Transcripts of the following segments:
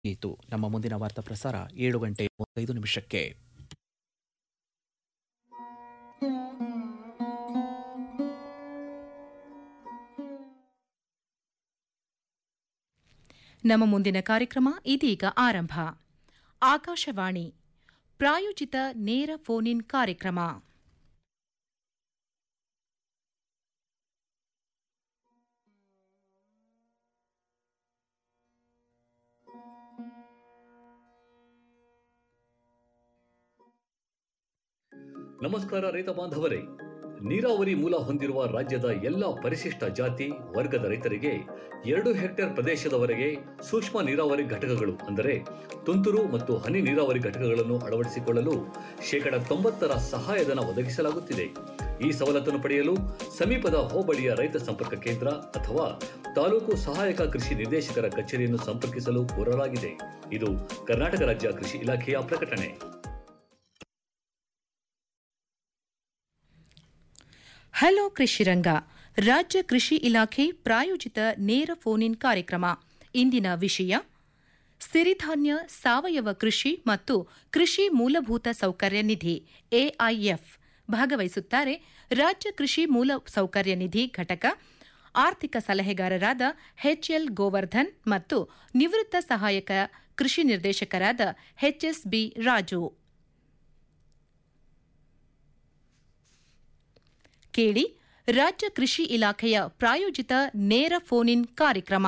ಇತ್ತು ನಮ್ಮ ಮುಂದಿನ ವಾರ್ತಾ ಪ್ರಸಾರ ಏಳು ಗಂಟೆ ಮೂವತ್ತೈದು ನಿಮಿಷಕ್ಕೆ ನಮ್ಮ ಮುಂದಿನ ಕಾರ್ಯಕ್ರಮ ಇದೀಗ ಆರಂಭ ಆಕಾಶವಾಣಿ ಪ್ರಾಯೋಜಿತ ನೇರ ಫೋನ್ ಇನ್ ಕಾರ್ಯಕ್ರಮ ನಮಸ್ಕಾರ ರೈತ ಬಾಂಧವರೇ ನೀರಾವರಿ ಮೂಲ ಹೊಂದಿರುವ ರಾಜ್ಯದ ಎಲ್ಲ ಪರಿಶಿಷ್ಟ ಜಾತಿ ವರ್ಗದ ರೈತರಿಗೆ ಎರಡು ಹೆಕ್ಟೇರ್ ಪ್ರದೇಶದವರೆಗೆ ಸೂಕ್ಷ್ಮ ನೀರಾವರಿ ಘಟಕಗಳು ಅಂದರೆ ತುಂತುರು ಮತ್ತು ಹನಿ ನೀರಾವರಿ ಘಟಕಗಳನ್ನು ಅಳವಡಿಸಿಕೊಳ್ಳಲು ಶೇಕಡ ತೊಂಬತ್ತರ ಸಹಾಯಧನ ಒದಗಿಸಲಾಗುತ್ತಿದೆ ಈ ಸವಲತ್ತನ್ನು ಪಡೆಯಲು ಸಮೀಪದ ಹೋಬಳಿಯ ರೈತ ಸಂಪರ್ಕ ಕೇಂದ್ರ ಅಥವಾ ತಾಲೂಕು ಸಹಾಯಕ ಕೃಷಿ ನಿರ್ದೇಶಕರ ಕಚೇರಿಯನ್ನು ಸಂಪರ್ಕಿಸಲು ಕೋರಲಾಗಿದೆ ಇದು ಕರ್ನಾಟಕ ರಾಜ್ಯ ಕೃಷಿ ಇಲಾಖೆಯ ಪ್ರಕಟಣೆ ಹಲೋ ಕೃಷಿರಂಗ ರಾಜ್ಯ ಕೃಷಿ ಇಲಾಖೆ ಪ್ರಾಯೋಜಿತ ನೇರ ಫೋನ್ ಇನ್ ಕಾರ್ಯಕ್ರಮ ಇಂದಿನ ವಿಷಯ ಸಿರಿಧಾನ್ಯ ಸಾವಯವ ಕೃಷಿ ಮತ್ತು ಕೃಷಿ ಮೂಲಭೂತ ಸೌಕರ್ಯ ನಿಧಿ ಎಐಎಫ್ ಭಾಗವಹಿಸುತ್ತಾರೆ ರಾಜ್ಯ ಕೃಷಿ ಮೂಲ ಸೌಕರ್ಯ ನಿಧಿ ಘಟಕ ಆರ್ಥಿಕ ಸಲಹೆಗಾರರಾದ ಎಚ್ಎಲ್ ಗೋವರ್ಧನ್ ಮತ್ತು ನಿವೃತ್ತ ಸಹಾಯಕ ಕೃಷಿ ನಿರ್ದೇಶಕರಾದ ಎಚ್ಎಸ್ಬಿ ರಾಜು ಕೇಳಿ ರಾಜ್ಯ ಕೃಷಿ ಇಲಾಖೆಯ ಪ್ರಾಯೋಜಿತ ನೇರ ಫೋನ್ ಇನ್ ಕಾರ್ಯಕ್ರಮ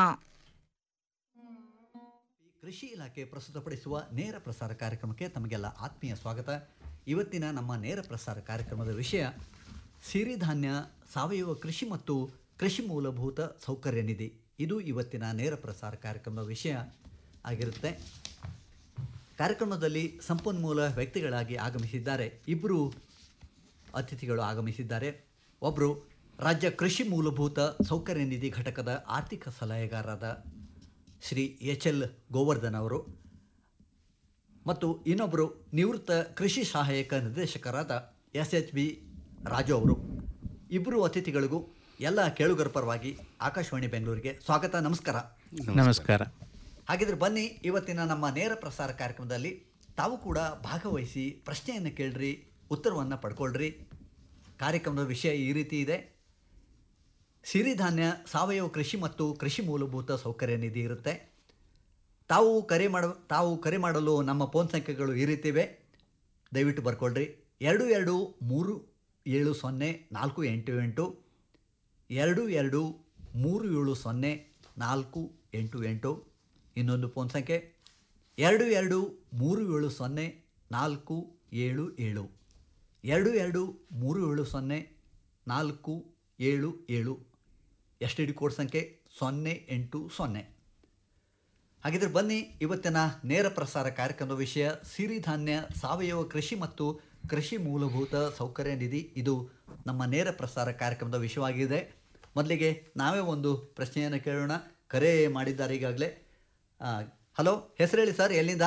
ಕೃಷಿ ಇಲಾಖೆ ಪ್ರಸ್ತುತಪಡಿಸುವ ನೇರ ಪ್ರಸಾರ ಕಾರ್ಯಕ್ರಮಕ್ಕೆ ತಮಗೆಲ್ಲ ಆತ್ಮೀಯ ಸ್ವಾಗತ ಇವತ್ತಿನ ನಮ್ಮ ನೇರ ಪ್ರಸಾರ ಕಾರ್ಯಕ್ರಮದ ವಿಷಯ ಸಿರಿಧಾನ್ಯ ಸಾವಯವ ಕೃಷಿ ಮತ್ತು ಕೃಷಿ ಮೂಲಭೂತ ಸೌಕರ್ಯ ನಿಧಿ ಇದು ಇವತ್ತಿನ ನೇರ ಪ್ರಸಾರ ಕಾರ್ಯಕ್ರಮದ ವಿಷಯ ಆಗಿರುತ್ತೆ ಕಾರ್ಯಕ್ರಮದಲ್ಲಿ ಸಂಪನ್ಮೂಲ ವ್ಯಕ್ತಿಗಳಾಗಿ ಆಗಮಿಸಿದ್ದಾರೆ ಇಬ್ಬರು ಅತಿಥಿಗಳು ಆಗಮಿಸಿದ್ದಾರೆ ಒಬ್ಬರು ರಾಜ್ಯ ಕೃಷಿ ಮೂಲಭೂತ ಸೌಕರ್ಯ ನಿಧಿ ಘಟಕದ ಆರ್ಥಿಕ ಸಲಹೆಗಾರರಾದ ಶ್ರೀ ಎಚ್ ಎಲ್ ಗೋವರ್ಧನ್ ಅವರು ಮತ್ತು ಇನ್ನೊಬ್ಬರು ನಿವೃತ್ತ ಕೃಷಿ ಸಹಾಯಕ ನಿರ್ದೇಶಕರಾದ ಎಸ್ ಎಚ್ ಬಿ ರಾಜು ಅವರು ಇಬ್ಬರು ಅತಿಥಿಗಳಿಗೂ ಎಲ್ಲ ಕೇಳುಗರ ಪರವಾಗಿ ಆಕಾಶವಾಣಿ ಬೆಂಗಳೂರಿಗೆ ಸ್ವಾಗತ ನಮಸ್ಕಾರ ನಮಸ್ಕಾರ ಹಾಗಿದ್ರೆ ಬನ್ನಿ ಇವತ್ತಿನ ನಮ್ಮ ನೇರ ಪ್ರಸಾರ ಕಾರ್ಯಕ್ರಮದಲ್ಲಿ ತಾವು ಕೂಡ ಭಾಗವಹಿಸಿ ಪ್ರಶ್ನೆಯನ್ನು ಕೇಳ್ರಿ ಉತ್ತರವನ್ನು ಪಡ್ಕೊಳ್ರಿ ಕಾರ್ಯಕ್ರಮದ ವಿಷಯ ಈ ರೀತಿ ಇದೆ ಸಿರಿಧಾನ್ಯ ಸಾವಯವ ಕೃಷಿ ಮತ್ತು ಕೃಷಿ ಮೂಲಭೂತ ಸೌಕರ್ಯ ನಿಧಿ ಇರುತ್ತೆ ತಾವು ಕರೆ ಮಾಡ ತಾವು ಕರೆ ಮಾಡಲು ನಮ್ಮ ಫೋನ್ ಸಂಖ್ಯೆಗಳು ಈ ರೀತಿ ಇವೆ ದಯವಿಟ್ಟು ಬರ್ಕೊಳ್ರಿ ಎರಡು ಎರಡು ಮೂರು ಏಳು ಸೊನ್ನೆ ನಾಲ್ಕು ಎಂಟು ಎಂಟು ಎರಡು ಎರಡು ಮೂರು ಏಳು ಸೊನ್ನೆ ನಾಲ್ಕು ಎಂಟು ಎಂಟು ಇನ್ನೊಂದು ಫೋನ್ ಸಂಖ್ಯೆ ಎರಡು ಎರಡು ಮೂರು ಏಳು ಸೊನ್ನೆ ನಾಲ್ಕು ಏಳು ಏಳು ಎರಡು ಎರಡು ಮೂರು ಏಳು ಸೊನ್ನೆ ನಾಲ್ಕು ಏಳು ಏಳು ಎಸ್ ಟಿ ಡಿ ಕೋಡ್ ಸಂಖ್ಯೆ ಸೊನ್ನೆ ಎಂಟು ಸೊನ್ನೆ ಹಾಗಿದ್ರೆ ಬನ್ನಿ ಇವತ್ತಿನ ನೇರ ಪ್ರಸಾರ ಕಾರ್ಯಕ್ರಮದ ವಿಷಯ ಸಿರಿಧಾನ್ಯ ಸಾವಯವ ಕೃಷಿ ಮತ್ತು ಕೃಷಿ ಮೂಲಭೂತ ಸೌಕರ್ಯ ನಿಧಿ ಇದು ನಮ್ಮ ನೇರ ಪ್ರಸಾರ ಕಾರ್ಯಕ್ರಮದ ವಿಷಯವಾಗಿದೆ ಮೊದಲಿಗೆ ನಾವೇ ಒಂದು ಪ್ರಶ್ನೆಯನ್ನು ಕೇಳೋಣ ಕರೆ ಮಾಡಿದ್ದಾರೆ ಈಗಾಗಲೇ ಹಲೋ ಹೆಸರು ಹೇಳಿ ಸರ್ ಎಲ್ಲಿಂದ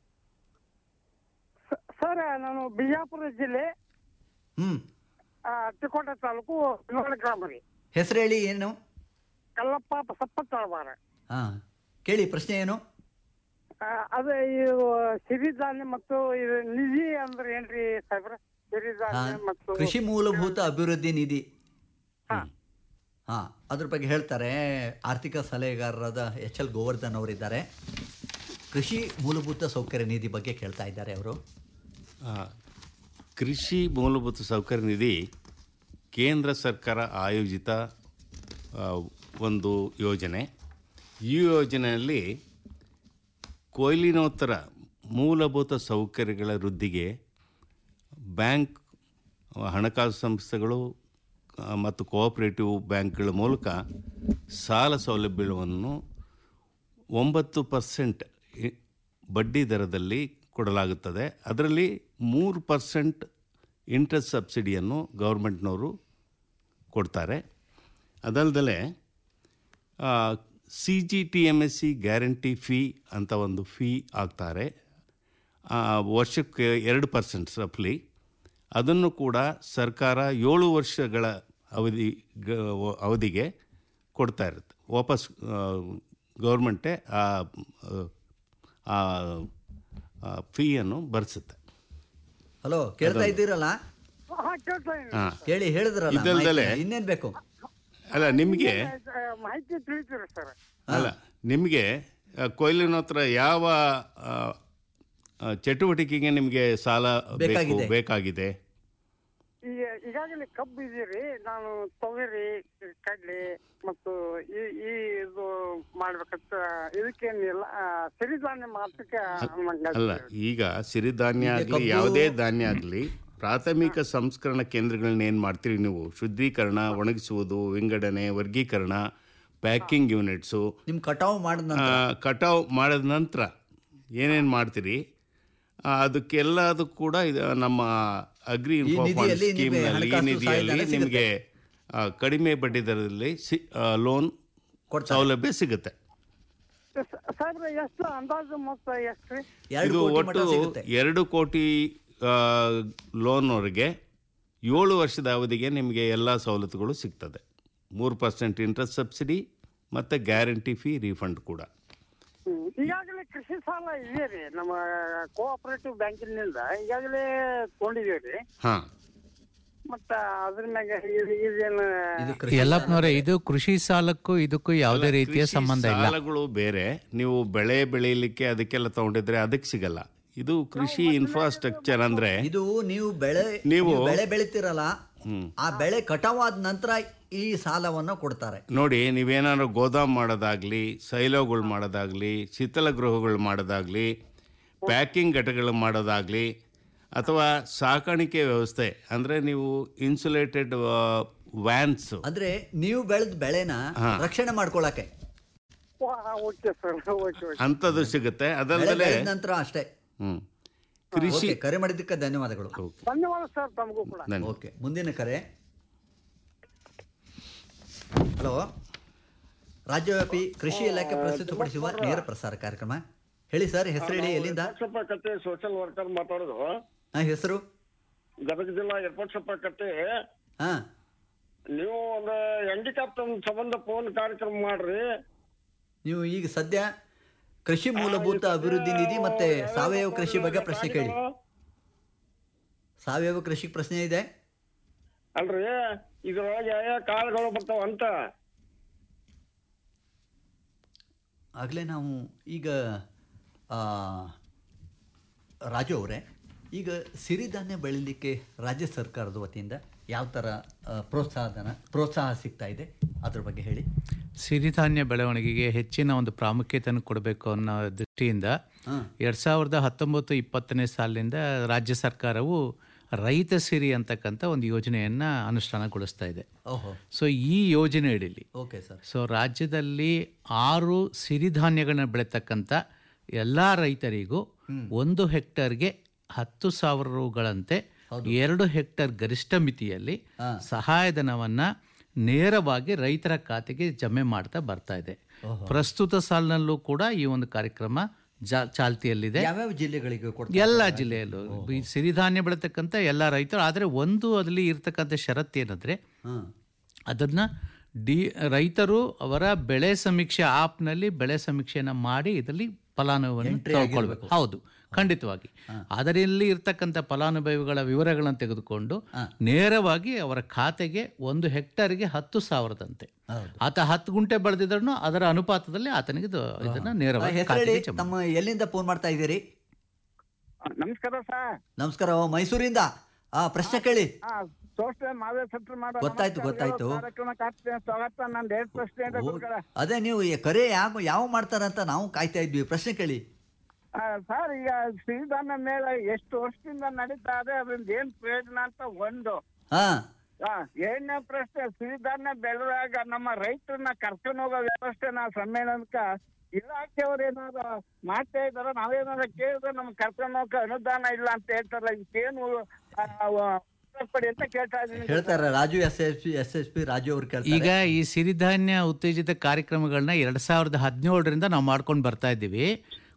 ಸ- ಸರ್ ನಾನು ಬಿಜಾಪುರ ಜಿಲ್ಲೆ ಹ್ಞೂ ಆ, ತಿಕೋಟ ತಾಲೂಕು ಬಿಲ್ವಾಡ ಗ್ರಾಮ ರೀ ಹೆಸರು ಹೇಳಿ ಏನು ಕಲ್ಲಪ್ಪ ಬಸಪ್ಪ ತಳವಾರ ಹಾಂ ಕೇಳಿ ಪ್ರಶ್ನೆ ಏನು ಆ, ಅದೇ ಇದು ಸಿರಿಧಾನ್ಯ ಮತ್ತು ಇದು ನಿಧಿ ಅಂದ್ರೆ ಏನ್ರಿ ಸಾಹೇಬ್ರ ಹಾ, ಸಿರಿಧಾನ್ಯ ಮತ್ತು ಕೃಷಿ ಮೂಲಭೂತ ಅಭಿವೃದ್ಧಿ ನಿಧಿ ಹಾ. ಹಾಂ ಅದ್ರ ಬಗ್ಗೆ ಹೇಳ್ತಾರೆ ಆರ್ಥಿಕ ಸಲಹೆಗಾರರಾದ ಎಚ್ ಎಲ್ ಗೋವರ್ಧನ್ ಅವರಿದ್ದಾರೆ ಕೃಷಿ ಮೂಲಭೂತ ಸೌಕರ್ಯ ನಿಧಿ ಬಗ್ಗೆ ಕೇಳ್ತಾ ಇದ್ದಾರೆ ಅವರು ಆ, ಕೃಷಿ ಮೂಲಭೂತ ಸೌಕರ್ಯ ನಿಧಿ ಕೇಂದ್ರ ಸರ್ಕಾರ ಆಯೋಜಿತ ಆ, ಒಂದು ಯೋಜನೆ ಈ ಯೋಜನೆಯಲ್ಲಿ ಕೊಯ್ಲಿನೋತ್ತರ ಮೂಲಭೂತ ಸೌಕರ್ಯಗಳ ವೃದ್ಧಿಗೆ ಬ್ಯಾಂಕ್ ಹಣಕಾಸು ಸಂಸ್ಥೆಗಳು ಆ, ಮತ್ತು ಕೋಆಪರೇಟಿವ್ ಬ್ಯಾಂಕ್ಗಳ ಮೂಲಕ ಸಾಲ ಸೌಲಭ್ಯವನ್ನು ಒಂಬತ್ತು ಪರ್ಸೆಂಟ್ ಬಡ್ಡಿ ದರದಲ್ಲಿ ಕೊಡಲಾಗುತ್ತದೆ ಅದರಲ್ಲಿ ಮೂರು ಪರ್ಸೆಂಟ್ ಇಂಟ್ರೆಸ್ಟ್ ಸಬ್ಸಿಡಿಯನ್ನು ಗೌರ್ಮೆಂಟ್ನವರು ಕೊಡ್ತಾರೆ ಅದಲ್ಲದೆ C G T M S C guarantee fee ಅಂತ ಒಂದು ಫೀ ಹಾಕ್ತಾರೆ ಆ, ವರ್ಷಕ್ಕೆ ಎರಡು ಪರ್ಸೆಂಟ್ ರಫ್ಲಿ ಅದನ್ನು ಕೂಡ ಸರ್ಕಾರ ಏಳು ವರ್ಷಗಳ ಅವಧಿ ಗ- ಅವಧಿಗೆ ಕೊಡ್ತಾ ಇರುತ್ತೆ ವಾಪಸ್ ಗೌರ್ಮೆಂಟೇ ಆ ಆ ಫೀಯನ್ನು ಭರಿಸುತ್ತೆ ಹಲೋ ಕೇಳ್ತಾ ಇದ್ದೀರಲ್ಲ ಹಾ ಕೇಳ್ತಾ ಇದೀನಿ. ಹಾಂ ಕೇಳಿ ಹೇಳಿದ್ರಲ್ಲ ಇದಲ್ದಲೆ- ಮಾಹಿತಿ. ಇನ್ನೇನ್ ಬೇಕು ಅಲ್ಲ ನಿಮಗೆ ಆ, ಮಾಹಿತಿ ತಿಳಿತೀರಿ ಸರ್ ಅಲ್ಲ ನಿಮಗೆ ಕೊಯ್ಲಿನ ಹತ್ರ ಯಾವ ಆ, ಆ, ಚಟುವಟಿಕೆಗೆ ನಿಮಗೆ ಸಾಲ ಬೇಕು ಬೇಕಾಗಿದೆ. ಬೇಕಾಗಿದೆ ಈಗ ಈಗಾಗಲೇ ಕಬ್ಬು ಇದೀರಿ ನಾನು ತೊಗರಿ ಕಡ್ಲಿ ಮತ್ತು ಈ ಈ ಇದು ಮಾಡ್ಬೇಕಂತ ಇದಕ್ಕೇನಿಲ್ಲ ಆ, ಸಿರಿಧಾನ್ಯ ಮಾತ್ರಕ್ಕೆ ನಂಗೆ ಅಲ್ಲ ಈಗ ಸಿರಿಧಾನ್ಯ ಆಗಲಿ ಕಬ್ಬು- ಯಾವುದೇ ಧಾನ್ಯ ಆಗಲಿ ಪ್ರಾಥಮಿಕ ಸಂಸ್ಕರಣ ಕೇಂದ್ರಗಳನ್ನ ಏನು ಮಾಡ್ತೀರಿ ನೀವು ಶುದ್ಧೀಕರಣ ಒಣಗಿಸುವುದು ವಿಂಗಡಣೆ ವರ್ಗೀಕರಣ ಪ್ಯಾಕಿಂಗ್ ಯೂನಿಟ್ಸು ನಿಮ್ ಕಟಾವು ಮಾಡಿದ ನಂತರ ಕಟಾವ್ ಮಾಡಿದ ನಂತರ ಏನೇನು ಮಾಡ್ತೀರಿ ಆ, ಅದಕ್ಕೆಲ್ಲದೂ ಕೂಡ ಇದು ನಮ್ಮ ಅಗ್ರಿ ಇನ್ಫೋ ಫಂಡ್ ನಿಧಿಯಲ್ಲಿ ನಿಮಗೆ ಸ್ಕೀಮ್ನಲ್ಲಿ ಈ ಹಣಕಾಸು ನಿಧಿಯಲ್ಲಿ ಸಹಾಯಧನ ಸಿಗುತ್ತೆ. ನಿಮಗೆ ಆ, ಕಡಿಮೆ ಬಡ್ಡಿ ದರದಲ್ಲಿ ಸಿ ಲೋನ್ ಕೊಡ್ತಾರೆ. ಸೌಲಭ್ಯ ಸಿಗುತ್ತೆ ಸಾಹೇಬ್ರೆ ಎಷ್ಟು ಅಂದಾಜು ಮೊತ್ತ ಎಷ್ಟು ರೀ ಎರಡು ಇದು ಕೋಟಿ ಮಟ್ಟ ಒಟ್ಟು ಸಿಗುತ್ತೆ ಎರಡು ಕೋಟಿ ಲೋನ್ವರೆಗೆ ಏಳು ವರ್ಷದ ಅವಧಿಗೆ ನಿಮಗೆ ಎಲ್ಲ ಸವಲತ್ತುಗಳು ಸಿಗ್ತದೆ ಮೂರು ಪರ್ಸೆಂಟ್ ಇಂಟ್ರೆಸ್ಟ್ ಸಬ್ಸಿಡಿ ಮತ್ತು ಗ್ಯಾರಂಟಿ ಫೀ ರೀಫಂಡ್ ಕೂಡ ಹ್ಮ್. ಈಗಾಗಲೇ ಕೃಷಿ ಸಾಲ ಇದೆ ರೀ ನಮ್ಮ ಕೋಆಪರೇಟಿವ್ ಬ್ಯಾಂಕಿನಿಂದ ಈಗಾಗಲೇ ತಗೊಂಡಿದೀವಿ ರೀ ಹಾಂ ಮತ್ತ ಅದ್ರ ಮ್ಯಾಗ ಇದ್- ಇದೇನು ಇದು ಕೃಷಿ ಯಲ್ಲಪ್ಪನವರೇ ಇದು ಕೃಷಿ ಸಾಲಕ್ಕೂ ಇದಕ್ಕೂ ಯಾವುದೇ ರೀತಿಯ ಕೃಷಿ ಸಂಬಂಧ ಇಲ್ಲ ಸಾಲಗಳು ಬೇರೆ ನೀವು ಬೆಳೆ ಬೆಳೀಲಿಕ್ಕೆ ಅದಕ್ಕೆಲ್ಲ ತಗೊಂಡಿದ್ರೆ ಅದಕ್ಕೆ ಸಿಗಲ್ಲ ಇದು ಕೃಷಿ ಇನ್ಫ್ರಾಸ್ಟ್ರಕ್ಚರ್ ಅಂದ್ರೆ ಇದು ನೀವು ಬೆಳೆ ನೀವು- ನೀವು ಬೆಳೆ ಬೆಳಿತೀರಲ್ಲ ಹ್ಮ್. ಆ ಬೆಳೆ ಕಟಾವಾದ ನಂತರ ಈ ಸಾಲವನ್ನ ಕೊಡ್ತಾರೆ ನೋಡಿ ನೀವೇನಾದ್ರು ಗೋದಾಮ್ ಮಾಡೋದಾಗ್ಲಿ ಸೈಲೋಗಳು ಮಾಡೋದಾಗ್ಲಿ ಶೀತಲ ಗೃಹಗಳು ಮಾಡೋದಾಗ್ಲಿ ಪ್ಯಾಕಿಂಗ್ ಘಟಕಗಳು ಮಾಡೋದಾಗ್ಲಿ ಅಥವಾ ಸಾಕಾಣಿಕೆ ವ್ಯವಸ್ಥೆ ಅಂದರೆ ನೀವು ಇನ್ಸುಲೇಟೆಡ್ ವ್ಯಾನ್ಸ್ ಅಂದ್ರೆ ನೀವು ಬೆಳೆದ ಬೆಳೆನ ಹಾ. ರಕ್ಷಣೆ ಮಾಡ್ಕೊಳಕ್ಕೆ ಓಕೆ ಸರ್ ಓಕೆ ಓಕೆ ಅಂಥದ್ದು ಸಿಗುತ್ತೆ ಬೆಳೆ ಅದಲ್ಲದೆ ಬೆಳೆದ ನಂತರ ಅಷ್ಟೇ ಹ್ಮ್ ಕೃಷಿ ಓಕೆ, ಕರೆ ಮಾಡಿದ್ದಕ್ಕೆ ಧನ್ಯವಾದಗಳು ಧನ್ಯವಾದ ಸರ್ ತಮಗೂ ಕೂಡ ಧನ್ಯ- ಓಕೆ ಮುಂದಿನ ಕರೆ ಹಲೋ ರಾಜ್ಯವ್ಯಾಪಿ ಕೃಷಿ ಇಲಾಖೆ ಪ್ರಸ್ತುತಪಡಿಸುವ ನೇರ ಪ್ರಸಾರ ಕಾರ್ಯಕ್ರಮ ಹೇಳಿ ಸರ್ ಹೆಸರು ಹೇಳಿ ಎಲ್ಲಿಂದ ಯರ್ಪಟ್ಸಪ್ಪ ಕಟ್ಟೆ ಸೋಷಿಯಲ್ ವರ್ಕರ್ ಮಾತಾಡೋದು ಹಾ ಹೆಸರು ಗದಗ ಜಿಲ್ಲಾ ಯರ್ಪಟ್ಸಪ್ಪ ಕಟ್ಟೆ ಹಾ ನೀವು ಒಂದು ಹ್ಯಾಂಡಿಕ್ಯಾಪ್ ಸಂಬಂಧ ಫೋನ್ ಕಾರ್ಯಕ್ರಮ ಮಾಡ್ರಿ ನೀವು ಈಗ ಸದ್ಯ ಕೃಷಿ ಮೂಲಭೂತ ಅಭಿವೃದ್ಧಿ ನಿಧಿ ಮತ್ತೆ ಸಾವಯವ ಕೃಷಿ ಬಗ್ಗೆ ಪ್ರಶ್ನೆ ಕೇಳಿ ಸಾವಯವ ಕೃಷಿ ಪ್ರಶ್ನೆ ಇದೆ ಅಲ್ರಿ ಇದ್ರೊಳಗೆ ಯಾವ ಕಾಳುಗಳು ಬರ್ತಾವ ಅಂತ ಆಗಲೇ ನಾವು ಈಗ ಆ, ರಾಜು ಅವರೇ ಈಗ ಸಿರಿಧಾನ್ಯ ಬೆಳಿಲಿಕ್ಕೆ ರಾಜ್ಯ ಸರ್ಕಾರದ ವತಿಯಿಂದ ಯಾವ ಥರ ಆ, ಪ್ರೋತ್ಸಾಹಧನ ಪ್ರೋತ್ಸಾಹ ಸಿಗ್ತಾ ಇದೆ ಅದ್ರ ಬಗ್ಗೆ ಹೇಳಿ ಸಿರಿಧಾನ್ಯ ಬೆಳವಣಿಗೆಗೆ ಹೆಚ್ಚಿನ ಒಂದು ಪ್ರಾಮುಖ್ಯತೆಯನ್ನು ಕೊಡಬೇಕು ಅನ್ನೋ ದೃಷ್ಟಿಯಿಂದ ಹಾಂ ಎರಡು ಸಾವಿರದ ಹತ್ತೊಂಬತ್ತು ಇಪ್ಪತ್ತನೇ ಸಾಲಿನಿಂದ ರಾಜ್ಯ ಸರ್ಕಾರವು ರೈತ ಸಿರಿ ಅಂತಕ್ಕಂಥ ಒಂದು ಯೋಜನೆಯನ್ನು ಅನುಷ್ಠಾನಗೊಳಿಸ್ತಾ ಇದೆ ಓಹೋ ಸೊ ಈ ಯೋಜನೆ ಅಡಿಲಿ ಓಕೆ ಸರ್ ಸೊ ರಾಜ್ಯದಲ್ಲಿ ಆರು ಸಿರಿಧಾನ್ಯಗಳನ್ನ ಬೆಳೀತಕ್ಕಂಥ ಎಲ್ಲ ರೈತರಿಗೂ ಒಂದು ಹೆಕ್ಟರ್ಗೆ ಹತ್ತು ಸಾವಿರ ರುಗಳಂತೆ ಎರಡು ಹೆಕ್ಟರ್ ಗರಿಷ್ಠ ಮಿತಿಯಲ್ಲಿ ಸಹಾಯಧನವನ್ನು ನೇರವಾಗಿ ರೈತರ ಖಾತೆಗೆ ಜಮೆ ಮಾಡ್ತಾ ಬರ್ತಾ ಇದೆ ಪ್ರಸ್ತುತ ಸಾಲಿನಲ್ಲೂ ಕೂಡ ಈ ಒಂದು ಕಾರ್ಯಕ್ರಮ ಜಾ ಚಾಲ್ತಿಯಲ್ಲಿದೆ ಯಾವ್ಯಾವ ಜಿಲ್ಲೆಗಳಿಗೆ ಕೊಡ್ತಾರೆ ಎಲ್ಲ ಜಿಲ್ಲೆಯಲ್ಲೂ ಈ ಸಿರಿಧಾನ್ಯ ಬೆಳತಕ್ಕಂಥ ಎಲ್ಲ ರೈತರು ಆದರೆ ಒಂದು ಅದರಲ್ಲಿ ಇರ್ತಕ್ಕಂಥ ಷರತ್ತು ಏನಂದರೆ ಹಾಂ ಅದನ್ನು ಡಿ ರೈತರು ಅವರ ಬೆಳೆ ಸಮೀಕ್ಷೆ ಆ್ಯಪ್ನಲ್ಲಿ ಬೆಳೆ ಸಮೀಕ್ಷೆಯನ್ನು ಮಾಡಿ ಇದರಲ್ಲಿ ಫಲಾನುಭವಿಯನ್ನು ತಗೊಳ್ಬೇಕು ಹೌದು ಖಂಡಿತವಾಗಿ ಅದರಲ್ಲಿ ಇರ್ತಕ್ಕಂಥ ಫಲಾನುಭವಿಗಳ ವಿವರಗಳನ್ನು ತೆಗೆದುಕೊಂಡು ನೇರವಾಗಿ ಅವರ ಖಾತೆಗೆ ಒಂದು ಹೆಕ್ಟರ್ಗೆ ಹತ್ತು ಸಾವಿರದಂತೆ ಆತ ಹತ್ತು ಗುಂಟೆ ಬೆಳೆದಿದ್ರು ಅದರ ಅನುಪಾತದಲ್ಲಿ ಆತನಿಗೆ ಇದು- ಇದನ್ನ ನೇರವಾಗಿ ಹೆಸರು ಹೇಳಿ ಖಾತೆಗೆ ಜಮಾ ತಮ್ಮ ಎಲ್ಲಿಂದ ಫೋನ್ ಮಾಡ್ತಾ ಇದ್ದೀರಿ ನಮಸ್ಕಾರ ಸರ್ ನಮಸ್ಕಾರ ಓ, ಮೈಸೂರಿಂದ ಆ ಪ್ರಶ್ನೆ ಕೇಳಿ ಹಾ ಸೋಸ್ಟೆ ಮಾವೇ ಸೆಟ್ರ್ ಮಾಡೋ ಗೊತ್ತಾಯ್ತು, ಗೊತ್ತಾಯ್ತು. ಕಾರ್ಯಕ್ರಮಕ್ಕೆ ಆಗ್ತದೆ ಸ್ವಾಗತ ನಾನು ಡೇಟ್ ಪ್ರೆಸಿಡೆಂಟ್ ಗುರುಗಳ ಅದೇ ನೀವು ಈ ಕರೆ ಯಾವ ಯಾವ ಮಾಡ್ತಾರಂತ ನಾವು ಕಾಯ್ತಾ ಇದ್ವಿ ಪ್ರಶ್ನೆ ಕೇಳಿ ಸರ್ ಈಗ ಸಿರಿಧಾನ್ಯ ಮೇಳ ಎಷ್ಟು ವರ್ಷದಿಂದ ನಡೀತಾ ಇದೆ ಅದರಿಂದ ಏನ್ ಪ್ರಯೋಜನ ಅಂತ ಒಂದು ಹಾ ಆ, ಎರಡನೇ ಪ್ರಶ್ನೆ ಸಿರಿಧಾನ್ಯ ಬೆಳೆದಾಗ ನಮ್ಮ ರೈತರನ್ನ ಕರ್ಕೊಂಡು ಹೋಗೋ ವ್ಯವಸ್ಥೆ ನಾ ಸಮ್ಮೇಳನಕ್ಕ ಇಲಾಖೆಯವ್ರು ಏನಾದ್ರು ಮಾಡ್ತಾ ಇದಾರ ನಾವೇನಾದ್ರು ಕೇಳಿದ್ರೆ ನಮ್ಗೆ ಕರ್ಕೊಂಡು ಹೋಗಕ್ಕೆ ಅನುದಾನ ಇಲ್ಲ ಅಂತ ಹೇಳ್ತಾರಲ್ಲ ಇದಕ್ಕೇನು ಆ, ವ- ಉತ್ತರ ಕೊಡಿ ಅಂತ ಕೇಳ್ತಾ ಇದೀನಿ ಹೇಳ್ತಾರೆ Raju S S P S S P Raju ಅವ್ರು ಕೇಳ್ತಾರೆ ಈಗ ಈ ಸಿರಿಧಾನ್ಯ ಉತ್ತೇಜಿತ ಕಾರ್ಯಕ್ರಮಗಳನ್ನ ಎರಡು ಸಾವಿರದ ಹದಿನೇಳರಿಂದ ನಾವು ಮಾಡ್ಕೊಂಡು ಬರ್ತಾ ಇದ್ದೀವಿ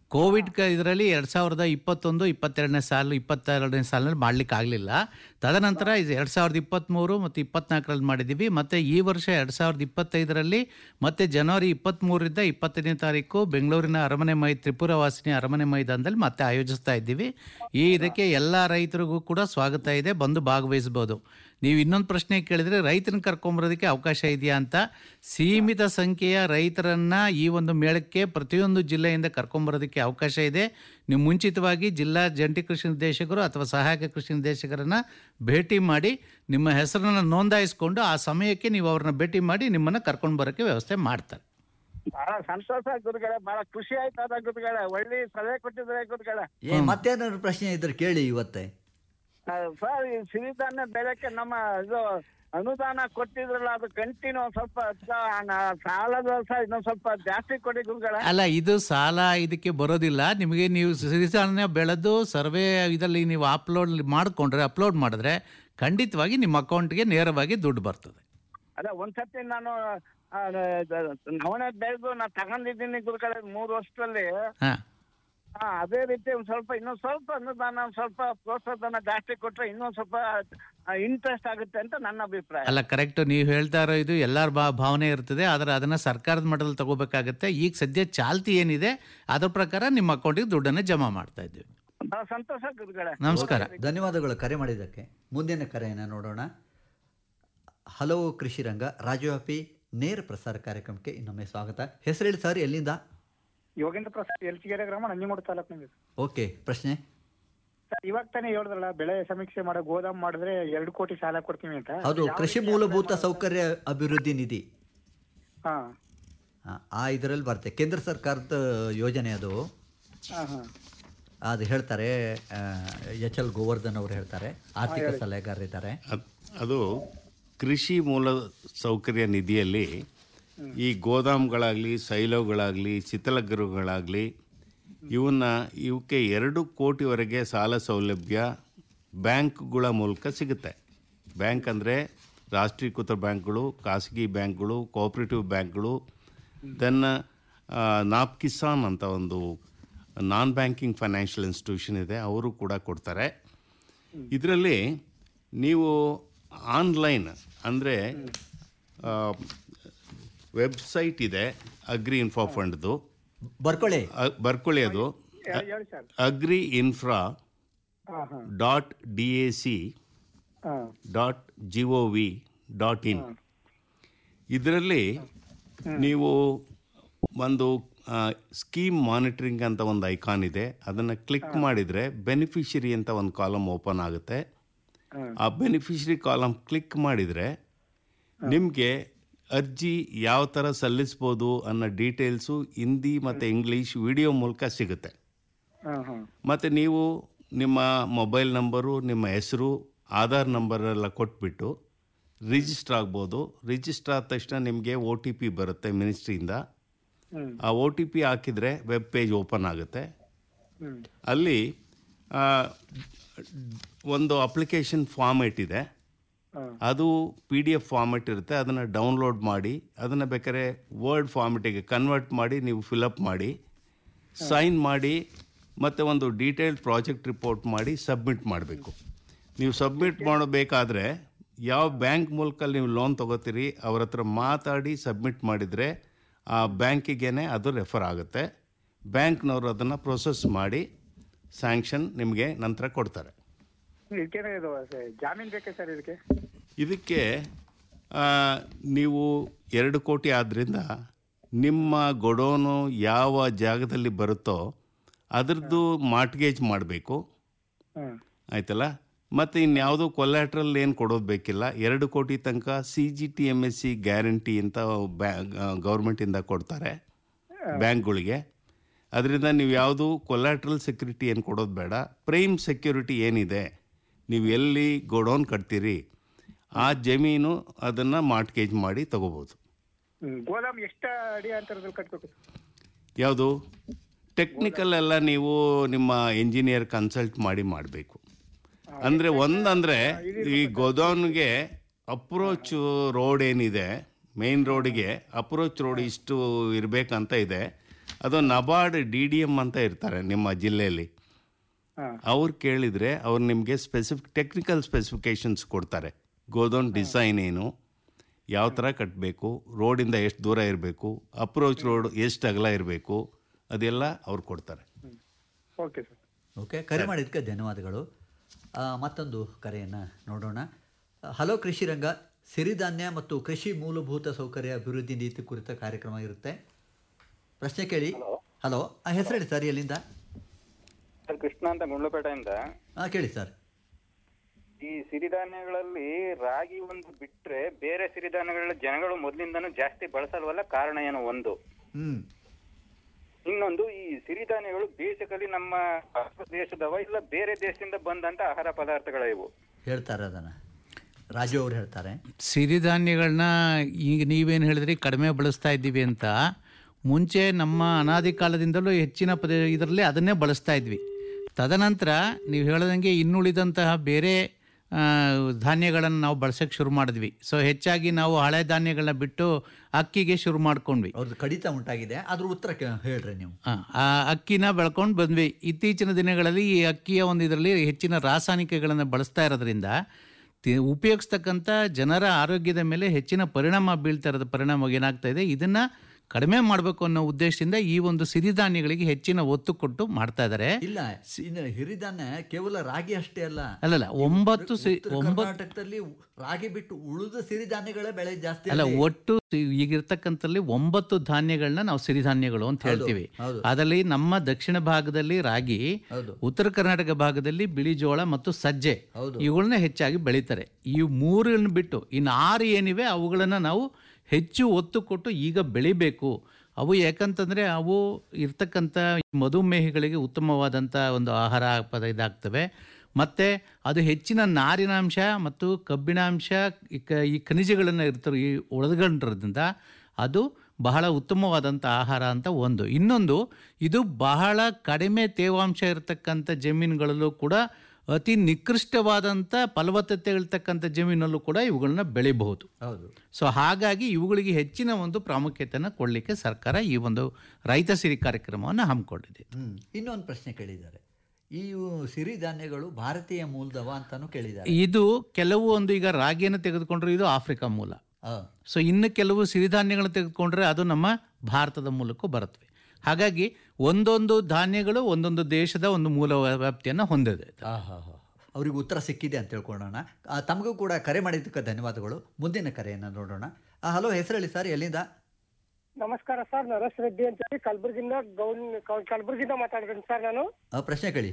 ಕೋವಿಡ್ ಇದರಲ್ಲಿ ಎರಡು ಸಾವಿರದ ಇಪ್ಪತ್ತೊಂದು ಇಪ್ಪತ್ತೆರಡನೇ ಸಾಲು ಇಪ್ಪತ್ತೆರಡನೇ ಸಾಲಿನಲ್ಲಿ ಮಾಡಲಿಕ್ಕೆ ಆಗಲಿಲ್ಲ ತದನಂತರ ಇದು ಎರಡು ಸಾವಿರದ ಇಪ್ಪತ್ತ್ಮೂರು ಮತ್ತು ಇಪ್ಪತ್ನಾಲ್ಕರಲ್ಲಿ ಮಾಡಿದ್ದೀವಿ ಮತ್ತು ಈ ವರ್ಷ ಎರಡು ಸಾವಿರದ ಇಪ್ಪತ್ತೈದರಲ್ಲಿ ಮತ್ತು ಜನವರಿ ಇಪ್ಪತ್ತ್ಮೂರರಿಂದ ಇಪ್ಪತ್ತನೇ ತಾರೀಕು ಬೆಂಗಳೂರಿನ ಅರಮನೆ ಮೈ ತ್ರಿಪುರ ವಾಸಿನಿ ಅರಮನೆ ಮೈದಾನದಲ್ಲಿ ಮತ್ತೆ ಆಯೋಜಿಸ್ತಾ ಇದ್ದೀವಿ ಈ ಇದಕ್ಕೆ ಎಲ್ಲ ರೈತರಿಗೂ ಕೂಡ ಸ್ವಾಗತ ಇದೆ ಬಂದು ಭಾಗವಹಿಸ್ಬೋದು ನೀವು ಇನ್ನೊಂದು ಪ್ರಶ್ನೆ ಕೇಳಿದರೆ ರೈತನ ಕರ್ಕೊಂಬರೋದಕ್ಕೆ ಅವಕಾಶ ಇದೆಯಾ ಅಂತ ಸೀಮಿತ ಸಂಖ್ಯೆಯ ರೈತರನ್ನು ಈ ಒಂದು ಮೇಳಕ್ಕೆ ಪ್ರತಿಯೊಂದು ಜಿಲ್ಲೆಯಿಂದ ಕರ್ಕೊಂಬರೋದಕ್ಕೆ ಅವಕಾಶ ಇದೆ ನೀವು ಮುಂಚಿತವಾಗಿ ಜಿಲ್ಲಾ ಜಂಟಿ ಕೃಷಿ ನಿರ್ದೇಶಕರು ಅಥವಾ ಸಹಾಯಕ ಕೃಷಿ ನಿರ್ದೇಶಕರನ್ನು ಭೇಟಿ ಮಾಡಿ ನಿಮ್ಮ ಹೆಸರನ್ನು ನೋಂದಾಯಿಸ್ಕೊಂಡು ಆ ಸಮಯಕ್ಕೆ ನೀವು ಅವ್ರನ್ನ ಭೇಟಿ ಮಾಡಿ ನಿಮ್ಮನ್ನು ಕರ್ಕೊಂಡು ಬರೋಕ್ಕೆ ವ್ಯವಸ್ಥೆ ಮಾಡ್ತಾರೆ ಬಹಳ ಸಂತೋಷ ಗುರುಗಳೇ ಬಹಳ ಖುಷಿ ಆಯ್ತದ ಗುರುಗಳೇ ಒಳ್ಳೆ ಸಲಹೆ ಕೊಟ್ಟಿದ್ರೆ ಗುರುಗಳೇ ಏ ಮತ್ತೇನಾದ್ರು ಪ್ರಶ್ನೆ ಇದ್ರೆ ಕೇಳಿ ಇವತ್ತೇ ಆ, ಸರ್ ಈ ಸಿರಿಧಾನ್ಯ ಬೆಳೆಕ್ಕೆ ನಮ್ಮ ಇದು ಅನುದಾನ ಕೊಟ್ಟಿದ್ರಲ್ಲ ಅದು ಕಂಟಿನ್ಯೂ ಸ್ವಲ್ಪ ಸ- ನ- ಸಾಲದ ಸಹ ಇನ್ನೊಂದ್ ಸ್ವಲ್ಪ ಜಾಸ್ತಿ ಕೊಡಿ ಗುರುಗಳೇ ಅಲ್ಲ ಇದು ಸಾಲ ಇದಕ್ಕೆ ಬರೋದಿಲ್ಲ ನಿಮಗೆ ನೀವು ಸಿರಿಧಾನ್ಯ ಬೆಳೆದು ಸರ್ವೆ ಇದರಲ್ಲಿ ನೀವು ಅಪ್ಲೋಡ್ ಮಾಡಿಕೊಂಡ್ರೆ ಅಪ್ಲೋಡ್ ಮಾಡಿದ್ರೆ ಖಂಡಿತವಾಗಿ ನಿಮ್ಮ ಅಕೌಂಟ್ಗೆ ನೇರವಾಗಿ ದುಡ್ಡು ಬರ್ತದೆ ಅದೇ ಒಂದ್ಸತಿ ನಾನು ಆ, ದ- ನವಣೆ ಬೆಳೆದು ನಾ ತಗೊಂಡಿದ್ದೀನಿ ಗುರುಗಳೇ ಮೂರು ವರ್ಷದಲ್ಲಿ ಹಾಂ ಹಾ ಅದೇ ರೀತಿ ಒಂದ್ ಸ್ವಲ್ಪ ಇನ್ನೊಂದ್ ಸ್ವಲ್ಪ ಅನುದಾನ ಒಂದ್ ಸ್ವಲ್ಪ ಪ್ರೋತ್ಸಾಹಧನ ಜಾಸ್ತಿ ಕೊಟ್ರೆ ಇನ್ನೊಂದ್ ಸ್ವಲ್ಪ ಇಂಟ್ರೆಸ್ಟ್ ಆಗುತ್ತೆ ಅಂತ ನನ್ನ ಅಭಿಪ್ರಾಯ ಅಲ್ಲ ಕರೆಕ್ಟ್ ನೀವು ಹೇಳ್ತಾ ಇರೋ ಇದು ಎಲ್ಲರ ಬಾ ಭಾವನೆ ಇರ್ತದೆ ಆದರೆ ಅದನ್ನು ಸರ್ಕಾರದ ಮಟ್ಟದಲ್ಲಿ ತಗೋಬೇಕಾಗತ್ತೆ ಈಗ ಸದ್ಯ ಚಾಲ್ತಿ ಏನಿದೆ ಅದ್ರ ಪ್ರಕಾರ ನಿಮ್ಮ ಅಕೌಂಟಿಗೆ ದುಡ್ಡನ್ನು ಜಮಾ ಮಾಡ್ತಾ ಇದ್ದೀವಿ ಬಹಳ ಸಂತೋಷ ಗುರುಗಳೇ ನಮಸ್ಕಾರ ಧನ್ಯವಾದಗಳು ಕರೆ ಮಾಡಿದ್ದಕ್ಕೆ ಮುಂದಿನ ಕರೆಯನ್ನು ನೋಡೋಣ ಹಲವು ಕೃಷಿ ರಂಗ ರಾಜ್ಯವ್ಯಾಪಿ ನೇರ ಪ್ರಸಾರ ಕಾರ್ಯಕ್ರಮಕ್ಕೆ ಇನ್ನೊಮ್ಮೆ ಸ್ವಾಗತ ಹೆಸರು ಹೇಳಿ ಸರ್ ಎಲ್ಲಿಂದ ಯೋಗೇಂದ್ರ ಪ್ರಸಾದ್ ಎಲ್ಚಿಗೆರೆ ಗ್ರಾಮ ನಂಜನಗೂಡು ತಾಲೂಕಿನಲ್ಲಿ ಓಕೆ ಪ್ರಶ್ನೆ ಸರ್ ಇವಾಗ ತಾನೇ ಹೇಳಿದ್ರಲ್ಲ ಬೆಳೆ ಸಮೀಕ್ಷೆ ಮಾಡೋ ಗೋದಾಮ್ ಮಾಡಿದ್ರೆ ಎರಡು ಕೋಟಿ ಸಾಲ ಕೊಡ್ತೀವಿ ಅಂತ ಹೌದು ಯಾವ ಕೃಷಿ ರೀತಿ ಮೂಲಭೂತ apply ಮಾಡೋದು? ಸೌಕರ್ಯ ಅಭಿವೃದ್ಧಿ ನಿಧಿ ಹಾ ಆ, ಆ ಇದರಲ್ಲಿ ಬರುತ್ತೆ ಕೇಂದ್ರ ಸರ್ಕಾರದ ಯೋಜನೆ ಅದು ಹಾ ಹಾ ಅದು ಹೇಳ್ತಾರೆ ಎಚ್ ಎಲ್ ಗೋವರ್ಧನ್ ಅವರು ಹೇಳ್ತಾರೆ ಆರ್ಥಿಕ ಸಲಹೆಗಾರರಿದ್ದಾರೆ ಅದ್- ಅದು ಕೃಷಿ ಮೂಲ ಸೌಕರ್ಯ ನಿಧಿಯಲ್ಲಿ ಈ ಗೋದಾಮ್ಗಳಾಗಲಿ ಸೈಲೋಗಳಾಗಲಿ ಶೀತಲಗೃಹಗಳಾಗಲಿ ಇವನ್ನ ಇವಕ್ಕೆ ಎರಡು ಕೋಟಿವರೆಗೆ ಸಾಲ ಸೌಲಭ್ಯ ಬ್ಯಾಂಕ್ಗಳ ಮೂಲಕ ಸಿಗುತ್ತೆ ಬ್ಯಾಂಕ್ ಅಂದರೆ ರಾಷ್ಟ್ರೀಕೃತ ಬ್ಯಾಂಕ್ಗಳು ಖಾಸಗಿ ಬ್ಯಾಂಕ್ಗಳು ಕೋಆಪ್ರೇಟಿವ್ ಬ್ಯಾಂಕ್ಗಳು ದೆನ್ ನಾಪ್ ಕಿಸಾನ್ ಅಂತ ಒಂದು ನಾನ್ ಬ್ಯಾಂಕಿಂಗ್ ಫೈನಾನ್ಷಿಯಲ್ ಇನ್ಸ್ಟಿಟ್ಯೂಷನ್ ಇದೆ ಅವರು ಕೂಡ ಕೊಡ್ತಾರೆ ಇದರಲ್ಲಿ ನೀವು ಆನ್ಲೈನ್ ಅಂದರೆ ವೆಬ್ಸೈಟ್ ಇದೆ ಅಗ್ರಿ ಇನ್ಫೋ ಫಂಡ್ದು ಬರ್ಕೊಳ್ಳಿ ಅ- ಬರ್ಕೊಳ್ಳಿ ಅದು ಹೇಳಿ ಹೇಳಿ ಸರ್ ಅಗ್ರಿ ಇನ್ಫ್ರಾ ಹಾ ಹಾ ಡಾಟ್ ಡಿ ಎ ಸಿ ಹಾ dot G O V dot in ಇದರಲ್ಲಿ ನೀವು ಒಂದು ಸ್ಕೀಮ್ ಮಾನಿಟರಿಂಗ್ ಅಂತ ಒಂದು ಐಕಾನ್ ಇದೆ ಅದನ್ನು ಕ್ಲಿಕ್ ಮಾಡಿದರೆ ಬೆನಿಫಿಷರಿ ಅಂತ ಒಂದು ಕಾಲಮ್ ಓಪನ್ ಆಗುತ್ತೆ ಆ ಬೆನಿಫಿಷರಿ ಕಾಲಮ್ ಕ್ಲಿಕ್ ಮಾಡಿದರೆ ನಿಮಗೆ ಅರ್ಜಿ ಯಾವ ಥರ ಸಲ್ಲಿಸ್ಬೋದು ಅನ್ನೋ ಡೀಟೇಲ್ಸು ಹಿಂದಿ ಮತ್ತು ಇಂಗ್ಲೀಷ್ ವಿಡಿಯೋ ಮೂಲಕ ಸಿಗುತ್ತೆ ಹಾ ಹಾ ಮತ್ತು ನೀವು ನಿಮ್ಮ ಮೊಬೈಲ್ ನಂಬರು ನಿಮ್ಮ ಹೆಸರು ಆಧಾರ್ ನಂಬರ್ ಎಲ್ಲ ಕೊಟ್ಬಿಟ್ಟು ರಿಜಿಸ್ಟರ್ ಆಗ್ಬೋದು ರಿಜಿಸ್ಟರ್ ಆದ ತಕ್ಷಣ ನಿಮಗೆ ಒ ಟಿ ಪಿ ಬರುತ್ತೆ ಮಿನಿಸ್ಟ್ರಿಯಿಂದ ಹ್ಮ್ ಆ ಒ ಟಿ ಪಿ ಹಾಕಿದರೆ ವೆಬ್ ಪೇಜ್ ಓಪನ್ ಆಗುತ್ತೆ ಹ್ಮ್ ಅಲ್ಲಿ ಆ, ಒಂದು ಅಪ್ಲಿಕೇಶನ್ ಫಾರ್ಮೇಟ್ ಇದೆ ಹಾ ಅದು ಪಿ ಡಿ ಎಫ್ ಫಾರ್ಮೆಟ್ ಇರುತ್ತೆ ಅದನ್ನು ಡೌನ್ಲೋಡ್ ಮಾಡಿ ಅದನ್ನು ಬೇಕಾದ್ರೆ ವರ್ಡ್ ಫಾರ್ಮೆಟಿಗೆ ಕನ್ವರ್ಟ್ ಮಾಡಿ ನೀವು ಫಿಲಪ್ ಮಾಡಿ ಸೈನ್ ಮಾಡಿ ಮತ್ತು ಒಂದು ಡೀಟೇಲ್ಡ್ ಪ್ರಾಜೆಕ್ಟ್ ರಿಪೋರ್ಟ್ ಮಾಡಿ ಸಬ್ಮಿಟ್ ಮಾಡಬೇಕು ನೀವು ಸಬ್ಮಿಟ್ ಮಾಡಬೇಕಾದ್ರೆ ಯಾವ ಬ್ಯಾಂಕ್ ಮೂಲಕ ನೀವು ಲೋನ್ ತೊಗೋತೀರಿ ಅವ್ರ ಹತ್ರ ಮಾತಾಡಿ ಸಬ್ಮಿಟ್ ಮಾಡಿದರೆ ಆ ಬ್ಯಾಂಕಿಗೇನೆ ಅದು ರೆಫರ್ ಆಗುತ್ತೆ ಬ್ಯಾಂಕ್ನವರು ಅದನ್ನು ಪ್ರೊಸೆಸ್ ಮಾಡಿ ಸ್ಯಾಂಕ್ಷನ್ ನಿಮಗೆ ನಂತರ ಕೊಡ್ತಾರೆ ಇದಕ್ಕೇನೆ ಇದು ಸರ್, ಜಾಮೀನ್ ಬೇಕೇ ಸರ್ ಇದಕ್ಕೆ ಇದಕ್ಕೆ ಆ, ನೀವು ಎರಡು ಕೋಟಿ ಆದ್ದರಿಂದ ನಿಮ್ಮ ಗೊಡೋನು ಯಾವ ಜಾಗದಲ್ಲಿ ಬರುತ್ತೋ ಅದರದ್ದು ಮಾರ್ಟ್ಗೇಜ್ ಮಾಡಬೇಕು ಹ್ಮ್ ಆಯ್ತಲ್ಲ ಮತ್ತು ಇನ್ಯಾವುದೋ ಕೊಲ್ಯಾಟ್ರಲ್ ಏನು ಕೊಡೋದು ಬೇಕಿಲ್ಲ ಎರಡು ಕೋಟಿ ತನಕ C G T M S C guarantee ಅಂತ ಬ್ಯಾ ಗೌರ್ಮೆಂಟಿಂದ ಕೊಡ್ತಾರೆ ಬ್ಯಾಂಕ್ಗಳಿಗೆ ಅದರಿಂದ ನೀವು ಯಾವುದು ಕೊಲ್ಯಾಟ್ರಲ್ ಸೆಕ್ಯೂರಿಟಿ ಏನು ಕೊಡೋದು ಬೇಡ ಪ್ರೈಮ್ ಸೆಕ್ಯೂರಿಟಿ ಏನಿದೆ ನೀವು ಎಲ್ಲಿ ಗೋಡೌನ್ ಕಟ್ತೀರಿ ಆ ಜಮೀನು ಅದನ್ನು ಮಾರ್ಟ್ಗೇಜ್ ಮಾಡಿ ತಗೋಬೋದು ಹ್ಮ್ ಗೋದಾಮ್ ಎಷ್ಟ ಅಡಿ ಅಂತರದಲ್ಲಿ ಕಟ್ಬೇಕು ಯಾವುದು ಟೆಕ್ನಿಕಲ್ ಎಲ್ಲ ನೀವು ನಿಮ್ಮ ಇಂಜಿನಿಯರ್ ಕನ್ಸಲ್ಟ್ ಮಾಡಿ ಮಾಡಬೇಕು ಅಂದರೆ ಒಂದಂದರೆ ಈ ಗೋಡೌನ್ಗೆ ಅಪ್ರೋಚ್ ರೋಡ್ ಏನಿದೆ ಮೇನ್ ರೋಡಿಗೆ ಅಪ್ರೋಚ್ ರೋಡ್ ಇಷ್ಟು ಇರಬೇಕಂತ ಇದೆ ಅದು ನಬಾರ್ಡ್ ಡಿ ಡಿ ಎಮ್ ಅಂತ ಇರ್ತಾರೆ ನಿಮ್ಮ ಜಿಲ್ಲೆಯಲ್ಲಿ ಹಾ. ಅವ್ರು ಕೇಳಿದರೆ ಅವ್ರು ನಿಮಗೆ ಸ್ಪೆಸಿಫಿಕ್ ಟೆಕ್ನಿಕಲ್ ಸ್ಪೆಸಿಫಿಕೇಶನ್ಸ್ ಕೊಡ್ತಾರೆ ಗೋದೌನ್ ಡಿಸೈನ್ ಏನು ಯಾವ ಥರ ಕಟ್ಟಬೇಕು ರೋಡಿಂದ ಎಷ್ಟು ದೂರ ಇರಬೇಕು ಅಪ್ರೋಚ್ ರೋಡ್ ಎಷ್ಟು ಅಗಲ ಇರಬೇಕು ಅದೆಲ್ಲ ಅವ್ರು ಕೊಡ್ತಾರೆ ಓಕೆ ಸರ್ ಓಕೆ ಕರೆ ಮಾಡಿದ್ದಕ್ಕೆ ಧನ್ಯವಾದಗಳು ಆ, ಮತ್ತೊಂದು ಕರೆಯನ್ನು ನೋಡೋಣ ಹಲೋ ಕೃಷಿ ರಂಗ ಸಿರಿಧಾನ್ಯ ಮತ್ತು ಕೃಷಿ ಮೂಲಭೂತ ಸೌಕರ್ಯ ಅಭಿವೃದ್ಧಿ ನೀತಿ ಕುರಿತ ಕಾರ್ಯಕ್ರಮ ಇರುತ್ತೆ ಪ್ರಶ್ನೆ ಕೇಳಿ ಹಲೋ ಹೆಸರು ಹೇಳಿ ಸರ್ ಎಲ್ಲಿಂದ ಸರ್ ಕೃಷ್ಣ ಅಂತ ಗುಂಡ್ಲುಪೇಟೆಯಿಂದ ಹಾಂ ಕೇಳಿ ಸರ್ ಈ ಸಿರಿಧಾನ್ಯಗಳಲ್ಲಿ ರಾಗಿ ಒಂದು ಬಿಟ್ರೆ ಬೇರೆ ಸಿರಿಧಾನ್ಯಗಳ ಜನಗಳು ಮೊದಲಿಂದನೂ ಜಾಸ್ತಿ ಬಳಸಲ್ವಲ್ಲ ಕಾರಣ ಏನು ಒಂದು ಹ್ಞೂ ಇನ್ನೊಂದು ಈ ಸಿರಿಧಾನ್ಯಗಳು ಬೇಸಿಕಲಿ ನಮ್ಮ ಭಾರತ ದೇಶದವ ಇಲ್ಲ ಬೇರೆ ದೇಶದಿಂದ ಬಂದಂತ ಆಹಾರ ಪದಾರ್ಥಗಳ ಇವು ಹೇಳ್ತಾರೆ ಅದನ್ನು ರಾಜು ಅವ್ರು ಹೇಳ್ತಾರೆ ಸಿರಿಧಾನ್ಯಗಳನ್ನ ಈಗ ನೀವೇನು ಹೇಳಿದ್ರಿ ಕಡಿಮೆ ಬಳಸ್ತಾ ಇದ್ದೀವಿ ಅಂತ ಮುಂಚೆ ನಮ್ಮ ಅನಾದಿ ಕಾಲದಿಂದಲೂ ಹೆಚ್ಚಿನ ಪದ ಇದರಲ್ಲಿ ಅದನ್ನೇ ಬಳಸ್ತಾ ಇದ್ವಿ ತದನಂತರ ನೀವು ಹೇಳ್ದಂಗೆ ಇನ್ನುಳಿದಂತಹ ಬೇರೆ ಆ, ಧಾನ್ಯಗಳನ್ನು ನಾವು ಬಳಸೋಕ್ಕೆ ಶುರು ಮಾಡಿದ್ವಿ ಸೊ ಹೆಚ್ಚಾಗಿ ನಾವು ಹಳೆ ಧಾನ್ಯಗಳನ್ನ ಬಿಟ್ಟು ಅಕ್ಕಿಗೆ ಶುರು ಮಾಡ್ಕೊಂಡ್ವಿ ಅವ್ರದ್ದು ಕಡಿತ ಉಂಟಾಗಿದೆ ಅದ್ರ ಉತ್ತರ ಕೇ- ಹೇಳ್ರಿ ನೀವು ಆ, ಆ ಅಕ್ಕಿನ ಬೆಳ್ಕೊಂಡು ಬಂದ್ವಿ ಇತ್ತೀಚಿನ ದಿನಗಳಲ್ಲಿ ಈ ಅಕ್ಕಿಯ ಒಂದು ಇದರಲ್ಲಿ ಹೆಚ್ಚಿನ ರಾಸಾಯನಿಕಗಳನ್ನು ಬಳಸ್ತಾ ಇರೋದ್ರಿಂದ ತಿ- ಉಪಯೋಗಿಸ್ತಕ್ಕಂಥ ಜನರ ಆರೋಗ್ಯದ ಮೇಲೆ ಹೆಚ್ಚಿನ ಪರಿಣಾಮ ಬೀಳ್ತಾ ಇರೋದು ಪರಿಣಾಮ ಏನಾಗ್ತಾ ಇದೆ ಇದನ್ನು ಕಡಿಮೆ ಮಾಡಬೇಕು ಅನ್ನೋ ಉದ್ದೇಶದಿಂದ ಈ ಒಂದು ಸಿರಿಧಾನ್ಯಗಳಿಗೆ ಹೆಚ್ಚಿನ ಒತ್ತು ಕೊಟ್ಟು ಮಾಡ್ತಾ ಇದ್ದಾರೆ ಇಲ್ಲ ಇನ್ನು ಹಿರಿಧಾನ್ಯ ಕೇವಲ ರಾಗಿ ಅಷ್ಟೇ ಅಲ್ಲ ಅಲ್ಲಲ್ಲ ಒಂಬತ್ತು ಸಿ ಉತ್ತರ ಒಂಬತ್ತು ಕರ್ನಾಟಕದಲ್ಲಿ ರಾಗಿ ಬಿಟ್ಟು ಉಳಿದ ಸಿರಿಧಾನ್ಯಗಳೇ ಬೆಳೆ ಜಾಸ್ತಿ ಅಲ್ಲ ಅಲ್ಲಿ. ಒಟ್ಟು ಸಿ- ಈಗಿರ್ತಕ್ಕಂಥಲ್ಲಿ ಒಂಬತ್ತು ಧಾನ್ಯಗಳನ್ನ ನಾವು ಸಿರಿಧಾನ್ಯಗಳು ಅಂತ ಹೌದು, ಹೇಳ್ತೀವಿ ಹೌದು. ಅದರಲ್ಲಿ ನಮ್ಮ ದಕ್ಷಿಣ ಭಾಗದಲ್ಲಿ ರಾಗಿ ಹೌದು. ಉತ್ತರ ಕರ್ನಾಟಕ ಭಾಗದಲ್ಲಿ ಬಿಳಿ ಜೋಳ ಮತ್ತು ಸಜ್ಜೆ ಹೌದು. ಇವುಗಳನ್ನ ಹೆಚ್ಚಾಗಿ ಬೆಳೀತಾರೆ ಈ ಮೂರನ್ನು ಬಿಟ್ಟು ಇನ್ನು ಆರು ಏನಿವೆ ಅವುಗಳನ್ನ ನಾವು ಹೆಚ್ಚು ಒತ್ತು ಕೊಟ್ಟು ಈಗ ಬೆಳಿಬೇಕು ಅವು ಯಾಕಂತಂದರೆ ಅವು ಇರ್ತಕ್ಕಂಥ ಈ ಮಧುಮೇಹಿಗಳಿಗೆ ಉತ್ತಮವಾದಂಥ ಒಂದು ಆಹಾರ ಪದ ಇದಾಗ್ತವೆ ಮತ್ತು ಅದು ಹೆಚ್ಚಿನ ನಾರಿನಾಂಶ ಮತ್ತು ಕಬ್ಬಿಣಾಂಶ ಈ ಕ- ಈ ಖನಿಜಗಳನ್ನು ಇರ್ತಾರೆ ಈ ಒಳಗೊಂಡಿರೋದ್ರಿಂದ ಅದು ಬಹಳ ಉತ್ತಮವಾದಂಥ ಆಹಾರ ಅಂತ ಒಂದು ಇನ್ನೊಂದು ಇದು ಬಹಳ ಕಡಿಮೆ ತೇವಾಂಶ ಇರತಕ್ಕಂಥ ಜಮೀನುಗಳಲ್ಲೂ ಕೂಡ ಅತಿ ನಿಕೃಷ್ಟವಾದಂಥ ಫಲವತ್ತತೆ ಇರ್ತಕ್ಕಂಥ ಜಮೀನಲ್ಲೂ ಕೂಡ ಇವುಗಳನ್ನ ಬೆಳಿಬಹುದು ಹೌದು ಸೊ ಹಾಗಾಗಿ ಇವುಗಳಿಗೆ ಹೆಚ್ಚಿನ ಒಂದು ಪ್ರಾಮುಖ್ಯತೆಯನ್ನು ಕೊಡಲಿಕ್ಕೆ ಸರ್ಕಾರ ಈ ಒಂದು ರೈತ ಸಿರಿ ಕಾರ್ಯಕ್ರಮವನ್ನು ಹಮ್ಮಿಕೊಂಡಿದೆ ಹ್ಮ್ ಇನ್ನೊಂದು ಪ್ರಶ್ನೆ ಕೇಳಿದ್ದಾರೆ ಈ ಸಿರಿಧಾನ್ಯಗಳು ಭಾರತೀಯ ಮೂಲದವ ಅಂತಾನು ಕೇಳಿದ್ದಾರೆ ಇದು ಕೆಲವು ಒಂದು ಈಗ ರಾಗಿಯನ್ನು ತೆಗೆದುಕೊಂಡ್ರೆ ಇದು ಆಫ್ರಿಕಾ ಮೂಲ ಆ, ಸೊ ಇನ್ನು ಕೆಲವು ಸಿರಿಧಾನ್ಯಗಳನ್ನು ತೆಗೆದುಕೊಂಡ್ರೆ ಅದು ನಮ್ಮ ಭಾರತದ ಮೂಲಕ್ಕೂ ಬರುತ್ತವೆ ಹಾಗಾಗಿ ಒಂದೊಂದು ಧಾನ್ಯಗಳು ಒಂದೊಂದು ದೇಶದ ಒಂದು ಮೂಲ ವ್ಯಾಪ್ತಿಯನ್ನು ಹೊಂದಿದೆ ಆಹಾಹಾ. ಅವ್ರಿಗೆ ಉತ್ತರ ಸಿಕ್ಕಿದೆ ಅಂತ ತಿಳ್ಕೊಳ್ಳೋಣ ಆ, ತಮಗೂ ಕೂಡ ಕರೆ ಮಾಡಿದ್ದಕ್ಕೆ ಧನ್ಯವಾದಗಳು ಮುಂದಿನ ಕರೆಯನ್ನು ನೋಡೋಣ ಆ, ಹಲೋ ಹೆಸರು ಹೇಳಿ ಸರ್ ಎಲ್ಲಿಂದ ನಮಸ್ಕಾರ ಸರ್ ನರೇಶ್ ರೆಡ್ಡಿ ಅಂತ ಹೇಳಿ ಕಲಬುರಗಿಯಿಂದ ಗೌನ್ ಕಲ್- ಕಲಬುರಗಿಯಿಂದ ಮಾತಾಡ್ತೀನಿ ಸರ್ ನಾನು ಆ, ಪ್ರಶ್ನೆ ಕೇಳಿ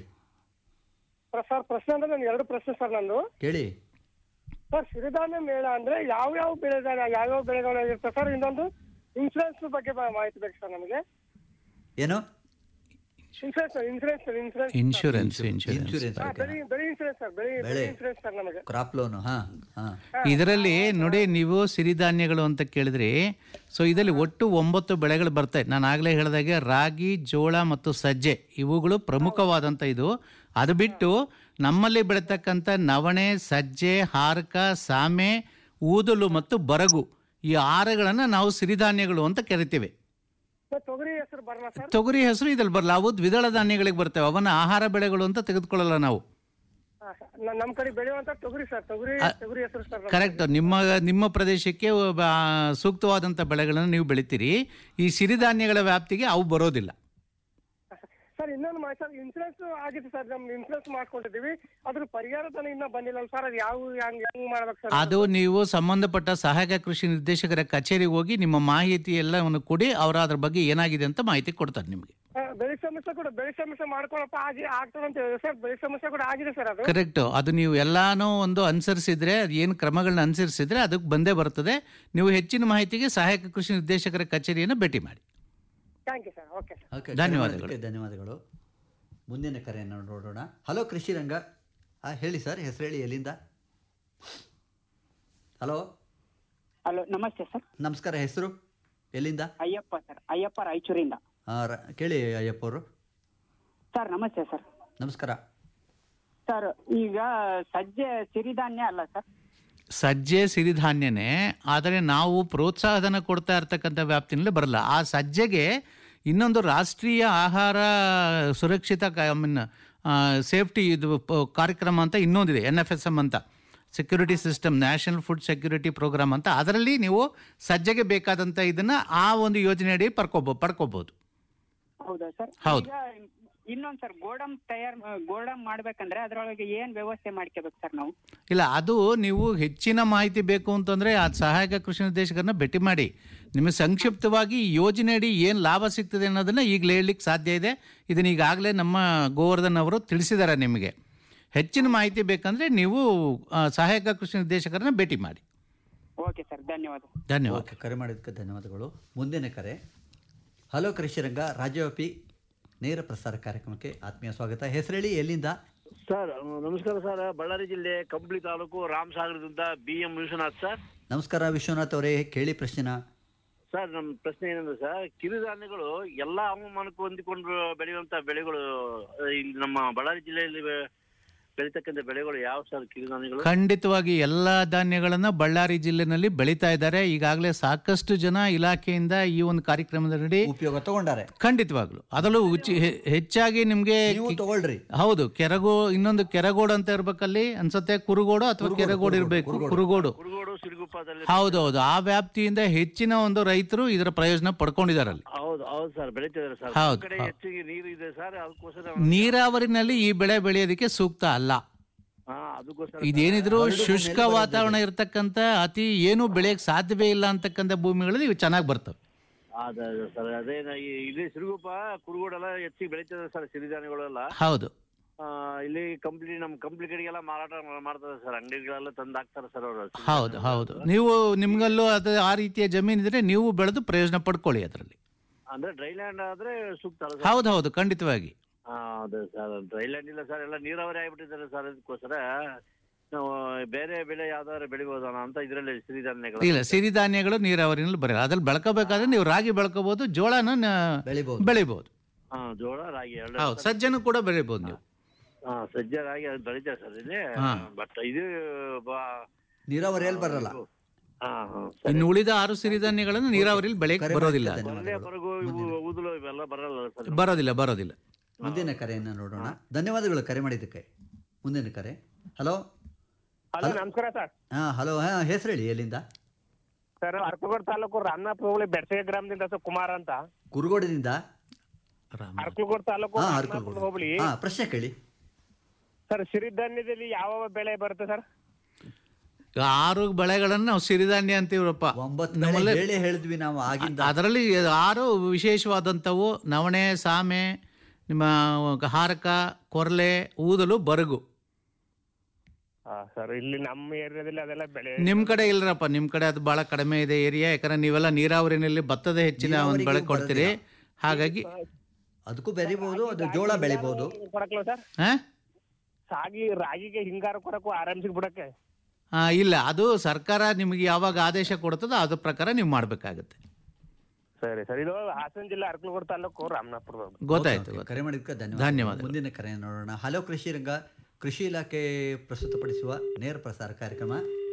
ಪ್ರ- ಸರ್ ಪ್ರಶ್ನೆ ಅಂದ್ರೆ ನಾನು ಎರಡು ಪ್ರಶ್ನೆ ಸರ್ ನಂದು ಕೇಳಿ ಸರ್ ಸಿರಿಧಾನ್ಯ ಮೇಳ ಅಂದ್ರೆ ಯಾವ ಯಾವ ಬೆಳೆಗಳ ಯಾವ್ಯಾವ ಬೆಳೆಗಳು ಇರುತ್ತೆ ಸರ್ ಇನ್ನೊಂದು ಇನ್ಸೂರೆನ್ಸ್ ಬಗ್ಗೆ ಬ- ಮಾಹಿತಿ ಬೇಕು ಸರ್ ನಮಗೆ ಏನು insurance insurance insurance insurance insurance insurance ಬೆಳೆ ಬೆಳೆ ಇನ್ಸೂರೆನ್ಸ್ ಸರ್ ಬೆಳೆ ಬೆಳೆ. ಬೆಳೆ ಇನ್ಸೂರೆನ್ಸ್ ಸರ್ ನಮಗೆ ಕ್ರಾಪ್ ಲೋನು ಹಾಂ ಹಾಂ ಇದರಲ್ಲಿ ನೋಡಿ ನೀವು ಸಿರಿಧಾನ್ಯಗಳು ಅಂತ ಕೇಳಿದ್ರಿ ಸೊ ಇದರಲ್ಲಿ ಒಟ್ಟು ಒಂಬತ್ತು ಬೆಳೆಗಳು ಬರ್ತವೆ ನಾನು ಆಗಲೇ ಹೇಳಿದಾಗೆ ರಾಗಿ ಜೋಳ ಮತ್ತು ಸಜ್ಜೆ ಇವುಗಳು ಪ್ರಮುಖವಾದಂಥ ಇದು ಅದು ಬಿಟ್ಟು ನಮ್ಮಲ್ಲಿ ಬೆಳೀತಕ್ಕಂಥ ನವಣೆ ಸಜ್ಜೆ ಹಾರಕ ಸಾಮೆ ಊದಲು ಮತ್ತು ಬರಗು ಈ ಆರುಗಳನ್ನು ನಾವು ಸಿರಿಧಾನ್ಯಗಳು ಅಂತ ಕರಿತೀವಿ ಸರ್ ತೊಗರಿ ಹೆಸರು ಬರಲ್ಲ ಸರ್ ತೊಗರಿ ಹೆಸರು ಇದ್ರಲ್ಲಿ ಬರಲ್ಲ ಅವು ದ್ವಿದಳ ಧಾನ್ಯಗಳಿಗೆ ಬರ್ತವೆ ಅವನ್ನ ಆಹಾರ ಬೆಳೆಗಳು ಅಂತ ತೆಗೆದುಕೊಳ್ಳಲ್ಲ ನಾವು ಹಾ, ಸರ್. ನ- ನಮ್ ಕಡೆ ಬೆಳೆಯುವಂತ ತೊಗರಿ ಸರ್ ತೊಗರಿ ತೊಗರಿ ಹೆಸರು ಸರ್ ನಮ್ದು. ಕರೆಕ್ಟ್ ನಿಮ್ಮ ನಿಮ್ಮ ಪ್ರದೇಶಕ್ಕೆ ಒಬ್ಬ, ಆ, ಸೂಕ್ತವಾದಂಥ ಬೆಳೆಗಳನ್ನು ನೀವು ಬೆಳಿತೀರಿ ಈ ಸಿರಿಧಾನ್ಯಗಳ ವ್ಯಾಪ್ತಿಗೆ ಅವು ಬರೋದಿಲ್ಲ ಸರ್ ಇನ್ನೊಂದು ಮಾಹಿತಿ ಸರ್ ಇನ್ಸೂರೆನ್ಸ್ ಆಗಿದೆ ಸರ್ ನಮ್ದು ಇನ್ಸೂರೆನ್ಸ್ ಮಾಡ್ಕೊಂಡಿದ್ದೀವಿ ಅದ್ರ ಪರಿಹಾರ ಧನ ಇನ್ನ ಬಂದಿಲ್ಲ ಸರ್ ಅದು ಯಾವ ಹೆಂಗ್ ಹೆಂಗ್ ಮಾಡ್ಬೇಕು ಸರ್ ಅದು ನೀವು ಸಂಬಂಧಪಟ್ಟ ಸಹಾಯಕ ಕೃಷಿ ನಿರ್ದೇಶಕರ ಕಚೇರಿಗೆ ಹೋಗಿ ನಿಮ್ಮ ಮಾಹಿತಿ ಎಲ್ಲವನ್ನು ಕೊಡಿ ಅವರು ಅದ್ರ ಬಗ್ಗೆ ಏನಾಗಿದೆ ಅಂತ ಮಾಹಿತಿ ಕೊಡ್ತಾರೆ ನಿಮಗೆ ಆ, ಬೆಳೆ ಸಮಸ್ಯೆ ಕೂಡ ಬೆಳೆ ಸಮಸ್ಯೆ ಮಾಡ್ಕೊಳಪ್ಪ ಆಗಿ ಆಗ್ತದೆ ಅಂತ ಹೇಳಿದ್ರೆ ಸರ್ ಬೆಳೆ ಸಮಸ್ಯೆ ಕೂಡ ಆಗಿದೆ ಸರ್ ಅದು ಕರೆಕ್ಟು ಅದು ನೀವು ಎಲ್ಲಾನು ಒಂದು ಅನುಸರಿಸಿದ್ರೆ ಏನು ಕ್ರಮಗಳನ್ನ ಅನುಸರಿಸಿದ್ರೆ ಅದಕ್ಕೆ ಬಂದೇ ಬರ್ತದೆ ನೀವು ಹೆಚ್ಚಿನ ಮಾಹಿತಿಗೆ ಸಹಾಯಕ ಕೃಷಿ ನಿರ್ದೇಶಕರ ಕಚೇರಿಯನ್ನು ಭೇಟಿ ಮಾಡಿ thank you sir okay sir okay ಧನ್ಯವಾದಗಳು. ಕರೆ ಮಾಡಿದ್ದಕ್ಕೆ ಧನ್ಯವಾದಗಳು ಮುಂದಿನ ಕರೆಯನ್ನು ನೋಡೋಣ ಹಲೋ ಕೃಷಿ ರಂಗ ಆ, ಹೇಳಿ ಸರ್ ಹೆಸರು ಹೇಳಿ ಎಲ್ಲಿಂದ ಹಲೋ ಹಲೋ ನಮಸ್ತೆ ಸರ್ ನಮಸ್ಕಾರ ಹೆಸರು ಎಲ್ಲಿಂದ ಅಯ್ಯಪ್ಪ ಸರ್ ಅಯ್ಯಪ್ಪ ರಾಯಚೂರಿಂದ ಆ, ರ- ಕೇಳಿ ಅಯ್ಯಪ್ಪ ಅವರು ಸರ್ ನಮಸ್ತೆ ಸರ್ ನಮಸ್ಕಾರ ಸರ್ ಈಗ ಸಜ್ಜೆ ಸಿರಿಧಾನ್ಯ ಅಲ್ಲ ಸರ್ ಸಜ್ಜೆ ಸಿರಿಧಾನ್ಯನೇ ಆದರೆ ನಾವು ಪ್ರೋತ್ಸಾಹಧನ ಕೊಡ್ತಾ ಇರ್ತಕ್ಕಂಥ ವ್ಯಾಪ್ತಿನಲ್ಲಿ ಬರಲ್ಲ ಆ ಸಜ್ಜೆಗೆ ಇನ್ನೊಂದು ರಾಷ್ಟ್ರೀಯ ಆಹಾರ ಸುರಕ್ಷಿತ ಸೇಫ್ಟಿ ಇದು ಪ- ಕಾರ್ಯಕ್ರಮ ಅಂತ ಇನ್ನೊಂದಿದೆ ಎನ್ ಎಫ್ ಎಸ್ ಎಮ್ ಅಂತ security system national food security programme ಅಂತ ಅದರಲ್ಲಿ ನೀವು ಸಜ್ಜೆಗೆ ಬೇಕಾದಂಥ ಇದನ್ನು ಆ ಒಂದು ಯೋಜನೆಯಡಿ ಪಡ್ಕೋಬೋ ಪಡ್ಕೋಬೋದು ಹೌದಾ ಸರ್ ಹೌದು. ಈಗ ಇನ್ನೊಂದ್ ಸರ್ ಗೋಡಮ್ ತಯಾರ್ ಗೋಡಮ್ ಮಾಡ್ಬೇಕಂದ್ರೆ ಅದ್ರೊಳಗೆ ಏನ್ ವ್ಯವಸ್ಥೆ ಮಾಡ್ಕೋಬೇಕು ಸರ್ ನಾವು ಇಲ್ಲ ಅದು ನೀವು ಹೆಚ್ಚಿನ ಮಾಹಿತಿ ಬೇಕು ಅಂತಂದರೆ ಆ ಸಹಾಯಕ ಕೃಷಿ ನಿರ್ದೇಶಕರನ್ನ ಭೇಟಿ ಮಾಡಿ ನಿಮಗೆ ಸಂಕ್ಷಿಪ್ತವಾಗಿ ಈ ಯೋಜನೆಯಡಿ ಏನು ಲಾಭ ಸಿಗ್ತದೆ ಅನ್ನೋದನ್ನು ಈಗಲೇ ಹೇಳಲಿಕ್ಕೆ ಸಾಧ್ಯ ಇದೆ ಇದನ್ನ ಈಗಾಗಲೇ ನಮ್ಮ ಗೋವರ್ಧನ್ ಅವರು ತಿಳಿಸಿದ್ದಾರೆ ನಿಮಗೆ ಹೆಚ್ಚಿನ ಮಾಹಿತಿ ಬೇಕಂದರೆ ನೀವು ಆ, ಸಹಾಯಕ ಕೃಷಿ ನಿರ್ದೇಶಕರನ್ನ ಭೇಟಿ ಮಾಡಿ ಓಕೆ ಸರ್ ಧನ್ಯವಾದ ಧನ್ಯವಾದ ಓಕೆ ಕರೆ ಮಾಡಿದ್ದಕ್ಕೆ ಧನ್ಯವಾದಗಳು ಮುಂದಿನ ಕರೆ ಹಲೋ ಕೃಷಿರಂಗ ರಾಜ್ಯವ್ಯಾಪಿ ನೇರ ಪ್ರಸಾರ ಕಾರ್ಯಕ್ರಮಕ್ಕೆ ಆತ್ಮೀಯ ಸ್ವಾಗತ ಹೆಸರೇಳಿ ಎಲ್ಲಿಂದ ಸರ್ ನಮಸ್ಕಾರ ಸರ್ ಬಳ್ಳಾರಿ ಜಿಲ್ಲೆ ಕಂಪ್ಲಿ ತಾಲೂಕು ರಾಮಸಾಗರದಿಂದ ಬಿ ಎಂ ವಿಶ್ವನಾಥ್ ಸರ್ ನಮಸ್ಕಾರ ವಿಶ್ವನಾಥ್ ಅವರೇ ಕೇಳಿ ಪ್ರಶ್ನೆನ ಸರ್ ನಮ್ಮ ಪ್ರಶ್ನೆ ಏನಂದ್ರೆ ಸರ್ ಕಿರುಧಾನ್ಯಗಳು ಎಲ್ಲಾ ಹವಾಮಾನಕ್ಕೂ ಹೊಂದಿಕೊಂಡು ಬೆಳೆಯುವಂತ ಬೆಳೆಗಳು ಆ, ಇಲ್ಲಿ ನಮ್ಮ ಬಳ್ಳಾರಿ ಜಿಲ್ಲೆಯಲ್ಲಿ ಬೆ- ಬೆಳೀತಕ್ಕಂಥ ಬೆಳೆಗಳು ಯಾವ ಸರ್ ಕಿರುಧಾನ್ಯಗಳು ಖಂಡಿತವಾಗಿ ಎಲ್ಲ ಧಾನ್ಯಗಳನ್ನು ಬಳ್ಳಾರಿ ಜಿಲ್ಲೆನಲ್ಲಿ ಬೆಳೀತಾ ಇದ್ದಾರೆ ಈಗಾಗಲೇ ಸಾಕಷ್ಟು ಜನ ಇಲಾಖೆಯಿಂದ ಈ ಒಂದು ಕಾರ್ಯಕ್ರಮದಡಿ ಉಪಯೋಗ ತಗೊಂಡಾರೆ ಖಂಡಿತವಾಗ್ಲು ಅದರಲ್ಲೂ ಉಚಿ ಹೆ- ಹೆಚ್ಚಾಗಿ ನಿಮ್ಗೆ ತಗೊಳ್ರಿ ಹೌದು ಕೆರಗೋ ಇನ್ನೊಂದು ಕೆರಗೋಡು ಅಂತ ಇರ್ಬೇಕಲ್ಲಿ ಅನ್ಸತ್ತೆ ಕುರುಗೋಡು ಅಥವಾ ಕೆರಗೋಡು ಇರಬೇಕು ಕುರುಗೋಡು ಕುರುಗೋಡು ಸಿರುಗುಪ್ಪದಲ್ಲಿ ಹೌದೌದು ಆ ವ್ಯಾಪ್ತಿಯಿಂದ ಹೆಚ್ಚಿನ ಒಂದು ರೈತರು ಇದರ ಪ್ರಯೋಜನ ಪಡ್ಕೊಂಡಿದ್ದಾರೆ ಅಲ್ಲಿ ಹೌದು ಹೌದು ಸರ್ ಬೆಳೀತಿದ್ದಾರೆ ಸರ್ ಹೌದು, ನಮ್ ಕಡೆ ಹೌದು. ಹೆಚ್ಚಿಗೆ ನೀರು ಇದೆ ಸರ್ ಅದಕ್ಕೋಸ್ಕರ ನೀರಾವರಿನಲ್ಲಿ ಈ ಬೆಳೆ ಬೆಳೆಯೋದಕ್ಕೆ ಸೂಕ್ತ ಅಲ್ಲ ಹಾ ಅದಕ್ಕೋಸ್ಕರ ಇದೇನಿದ್ರು ಎರಡು ಶುಷ್ಕ ಭೂಮಿಯಲ್ಲಿ ವಾತಾವರಣ ಇರ್ತಕ್ಕಂಥ ಅತಿ ಏನು ಬೆಳೆಯಕ್ಕೆ ಸಾಧ್ಯವೇ ಇಲ್ಲ ಅಂತಕ್ಕಂಥ ಭೂಮಿಗಳಲ್ಲಿ ಇವು ಚೆನ್ನಾಗಿ ಬರ್ತವೆ ಅದೇ ಅದೇ ಸರ್ ಅದೇ ನಾ- ಈ- ಇಲ್ಲಿ ಸಿರುಗುಪ್ಪ ಕುರುಗೋಡೆಲ್ಲ ಹೆಚ್ಚಿಗೆ ಬೆಳೀತದೆ ಸರ್ ಸಿರಿಧಾನ್ಯಗಳೆಲ್ಲ ಹೌದು ಆ, ಇಲ್ಲಿ ಕಂಪ್ನಿ ನಮ್ಮ ಕಂಪ್ನಿ ಕಡೆಗೆಲ್ಲ ಮಾರಾಟ ಮಾಡ್ತಾರೆ ಸರ್ ಅಂಗಡಿಗಳೆಲ್ಲ ತಂದು ಹಾಕ್ತಾರೆ ಸರ್ ಅವರು ಹೌದು ಹೌದು ನೀವು ನಿಮ್ಗಲ್ಲೂ ಅದು ಆ ರೀತಿಯ ಜಮೀನು ಇದ್ರೆ ನೀವು ಬೆಳೆದು ಪ್ರಯೋಜನ ಪಡ್ಕೊಳ್ಳಿ ಅದರಲ್ಲಿ ಅಂದ್ರೆ ಡ್ರೈ ಲ್ಯಾಂಡ್ ಆದ್ರೆ ಸೂಕ್ತ ಅಲ್ಲ ಹೌದು ಹೌದು ಖಂಡಿತವಾಗಿ ಹಾ ಅದೇ ಸರ್ ಡ್ರೈ ಲ್ಯಾಂಡ್ ಇಲ್ಲ ಸರ್ ಎಲ್ಲ ನೀರಾವರಿ ಆಗ್ಬಿಟ್ಟಿದ್ದಾರೆ ಸರ್ ಅದಕ್ಕೋಸ್ಕರ ನಾವು ಬೇರೆ ಬೆಳೆ ಯಾವ್ದಾದ್ರು ಬೆಳಿಬೋದಣ ಅಂತ ಇದರಲ್ಲಿ ಸಿರಿಧಾನ್ಯಗಳು ಇಲ್ಲ ಸಿರಿಧಾನ್ಯಗಳು ನೀರಾವರಿನಲ್ಲಿ ಬರಲ್ಲ ಅದ್ರಲ್ಲಿ ಬೆಳ್ಕೋಬೇಕಾದ್ರೆ ನೀವು ರಾಗಿ ಬೆಳ್ಕೋಬಹುದು ಜೋಳನ ನ- ಬೆಳಿಬಹುದು ಹಾ ಜೋಳ ರಾಗಿ ಎರಡು ಹೌದು ಸಜ್ಜನು ಕೂಡ ಬೆಳಿಬಹುದು ನೀವು ಹಾ ಸಜ್ಜೆ ರಾಗಿ ಅದು ಬೆಳಿತಾರೆ ಸರ್ ಇಲ್ಲಿ ಹಾ. ಬಟ್ ಇದು ಬಾ- ನೀರಾವರಿಯಲ್ಲಿ ಬರಲ್ಲ ಹಾ ಹಾ ಇನ್ನು ಉಳಿದ ಆರು ಸಿರಿಧಾನ್ಯಗಳನ್ನು ನೀರಾವರಿಯಲ್ಲಿ ಬೆಳೆಯಕ್ಕೆ ಬರೋದಿಲ್ಲ ಕೊರಲೆ ಕೊರಗು ಇವು ಊದಲು ಇವೆಲ್ಲ ಬರಲ್ಲ ಸರ್ ಬರೋದಿಲ್ಲ ಬರೋದಿಲ್ಲ ಮುಂದಿನ ಕರೆಯನ್ನು ನೋಡೋಣ ಧನ್ಯವಾದಗಳು ಕರೆ ಮಾಡಿದ್ದಕ್ಕೆ ಮುಂದಿನ ಕರೆ ಹಲೋ ಹಲೋ ನಮಸ್ಕಾರ ಸರ್ ಹಾ ಹಲೋ ಹಾ ಹೆಸರು ಹೇಳಿ ಎಲ್ಲಿಂದ ಸರ್ ಅರ್ಕಲಗೋಡ್ ತಾಲೂಕು ರಾಮನಾಥ್ ಹೋಬಳಿ ಬೆಡ್ಸೆ ಗ್ರಾಮದಿಂದ ಸರ್ ಕುಮಾರ್ ಅಂತ ಕುರುಗೋಡದಿಂದ ಅರ್ಕಲಗೋಡ್ ತಾಲೂಕು ಹಾ ರಾಮನಾಥ್ ಅರ್ಕಲ್ ಹೋಬಳಿ ಹಾ ಪ್ರಶ್ನೆ ಕೇಳಿ ಸರ್ ಸಿರಿಧಾನ್ಯದಲ್ಲಿ ಯಾವ ಬೆಳೆ ಬರುತ್ತೆ ಸರ್ ಆರು ಬೆಳೆಗಳನ್ನು ನಾವು ಸಿರಿಧಾನ್ಯ ಅಂತೀವ್ರಪ್ಪ ನಮ್ಮಲ್ಲಿ ಹೇಳಿ ಹೇಳಿದ್ವಿ ನಾವು ಆಗಿಂದ ಅದರಲ್ಲಿ ಆರು ವಿಶೇಷವಾದಂಥವು ನವಣೆ ಸಾಮೆ ನಿಮ್ಮ ಹಾರಕ ಕೊರ್ಲೆ ಊದಲು ಬರಗು ಹಾ ಸರ್ ಇಲ್ಲಿ ನಮ್ಮ ಏರಿಯಾದಲ್ಲಿ ಅದೆಲ್ಲ ಬೆಳೆ ನಿಮ್ ಕಡೆ ಇಲ್ಲರಪ್ಪ ನಿಮ್ ಕಡೆ ಅದು ಬಹಳ ಕಡಿಮೆ ಇದೆ ಏರಿಯಾ ಯಾಕಂದ್ರೆ ನೀವೆಲ್ಲ ನೀರಾವರಿನಲ್ಲಿ ಭತ್ತದ ಹೆಚ್ಚಿನ ಒಂದು ಬೆಳೆ ನೀರಾವರಿಗೆ ಕೊಡ್ತೀರಿ ಹಾಗಾಗಿ ಅದಕ್ಕೂ ಬೆರಿಬಹುದು ಅದು ಜೋಳ ಬೆಳಿಬಹುದು ಕೊಡಕ್ಲ ಸರ್ ಹಾ? ಸಾಗಿ ರಾಗಿಗೆ ಹಿಂಗಾರು ಕೊಡಕ್ಕೂ ಆರಾಮ್ಸಿಗೆ ಬಿಡಕ್ಕೆ ಆ, ಇಲ್ಲ ಅದು ಸರ್ಕಾರ ನಿಮಗೆ ಯಾವಾಗ ಆದೇಶ ಕೊಡ್ತದೋ ಅದ್ರ ಪ್ರಕಾರ ನೀವು ಮಾಡಬೇಕಾಗುತ್ತೆ ಸರಿ ಸರ್ ಇದು ಹಾಸನ ಜಿಲ್ಲೆ ಅರ್ಕಲಗೋಡ್ ತಾಲೂಕು ರಾಮನಾಥ್ಪುರ ಗೊತ್ತಾಯ್ತು ಓಕೆ, ಕರೆ ಮಾಡಿದ್ದಕ್ಕೆ ಧನ್ಯವಾದ ಧನ್ಯವಾದ ಮುಂದಿನ ಕರೆ ನೋಡೋಣ ಹಲೋ ಕೃಷಿ ರಂಗ ಕೃಷಿ ಇಲಾಖೆ ಪ್ರಸ್ತುತಪಡಿಸುವ ನೇರ ಪ್ರಸಾರ ಕಾರ್ಯಕ್ರಮ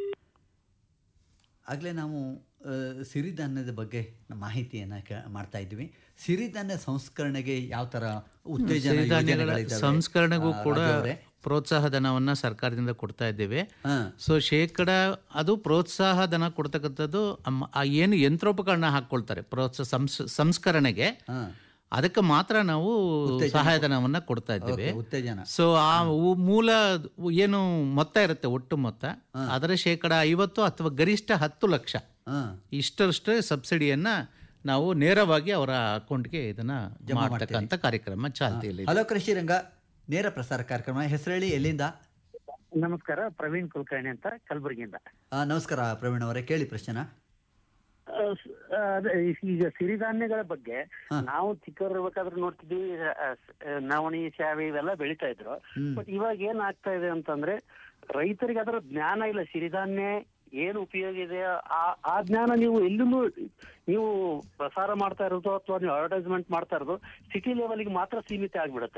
ಆಗಲೇ ನಾವು ಆ, ಸಿರಿಧಾನ್ಯದ ಬಗ್ಗೆ ಮಾಹಿತಿಯನ್ನು ಕೆ ಮಾಡ್ತಾ ಇದ್ವಿ ಸಿರಿಧಾನ್ಯ ಸಂಸ್ಕರಣೆಗೆ ಯಾವ ಥರ ಉತ್ತೇಜನ ಸಿರಿಧಾನ್ಯಗಳ ಯೋಜನೆಗಳಿದ್ದಾವೆ? ಸಂಸ್ಕರಣೆಗೂ ಆ, ಕೂಡ ರಾಜು ಅವರೇ? ಪ್ರೋತ್ಸಾಹ ಧನವನ್ನ ಸರ್ಕಾರದಿಂದ ಕೊಡ್ತಾ ಇದ್ದೇವೆ ಹಾ. ಸೊ ಶೇಕಡ ಅದು ಪ್ರೋತ್ಸಾಹ ಧನ ಕೊಡ್ತಕ್ಕಂಥದ್ದು ಅಮ್ಮ- ಆ ಏನು ಯಂತ್ರೋಪಕರಣ ಹಾಕೊಳ್ತಾರೆ ಪ್ರೋತ್ಸಾಹ ಸಂಸ್- ಸಂಸ್ಕರಣೆಗೆ ಹಾ. ಅದಕ್ಕೆ ಮಾತ್ರ ನಾವು ಉತ್ತೇಜನ ಸಹಾಯಧನವನ್ನ ಕೊಡ್ತಾ ಇದ್ದೇವೆ ಓಕೆ, ಉತ್ತೇಜನ ಸೊ ಆ ಉ- ಮೂಲ ಏನು ಮೊತ್ತ ಇರುತ್ತೆ ಒಟ್ಟು ಮೊತ್ತ ಅದರ ಶೇಕಡ ಐವತ್ತು ಅಥವಾ ಗರಿಷ್ಠ ಹತ್ತು ಲಕ್ಷ ಹಾ. ಇಷ್ಟರಷ್ಟೇ ಸಬ್ಸಿಡಿಯನ್ನ ನಾವು ನೇರವಾಗಿ ಅವರ ಅಕೌಂಟ್ಗೆ ಇದನ್ನ ಜಮಾ ಮಾಡ್ತಕ್ಕಂಥ ಕಾರ್ಯಕ್ರಮ ಚಾಲ್ತಿಯಲ್ಲಿ ಹಲೋ ಕೃಷಿ ರಂಗ ನೇರ ಪ್ರಸಾರ ಕಾರ್ಯಕ್ರಮ ಹೆಸರು ಹೇಳಿ ಎಲ್ಲಿಂದ ನಮಸ್ಕಾರ ಪ್ರವೀಣ್ ಕುಲಕರ್ಣಿ ಅಂತ ಕಲಬುರಗಿಯಿಂದ ಆ, ನಮಸ್ಕಾರ ಪ್ರವೀಣ್ ಅವರೇ ಕೇಳಿ ಪ್ರಶ್ನೆನ ಆ, ಸ- ಆ, ಅದೇ ಈಗ ಸಿರಿಧಾನ್ಯಗಳ ಬಗ್ಗೆ ನಾವು ಚಿಕ್ಕವರಿರ್ಬೇಕಾದ್ರೆ ನೋಡ್ತಿದ್ವಿ ಆ, ಸ- ಆ, ನವಣಿ ಶಾವಿ ಇವೆಲ್ಲ ಬೆಳಿತಾ ಇದ್ರು ಬಟ್ ಇವಾಗ ಏನ್ ಆಗ್ತಾ ಇದೆ ಅಂತಂದ್ರೆ ರೈತರಿಗೆ ಅದರ ಜ್ಞಾನ ಇಲ್ಲ ಸಿರಿಧಾನ್ಯ ಏನು ಉಪಯೋಗ ಇದೆ ಆ ಆ ಜ್ಞಾನ ನೀವು ಎಲ್ಲೂ ನೀವು ಪ್ರಸಾರ ಮಾಡ್ತಾ ಇರೋದು ಅಥವಾ ನೀವು ಅಡ್ವರ್ಟೈಸ್ಮೆಂಟ್ ಮಾಡ್ತಾ ಇರೋದು ಸಿಟಿ ಲೆವೆಲ್ಗೆ ಮಾತ್ರ ಸೀಮಿತ ಆಗ್ಬಿಡುತ್ತೆ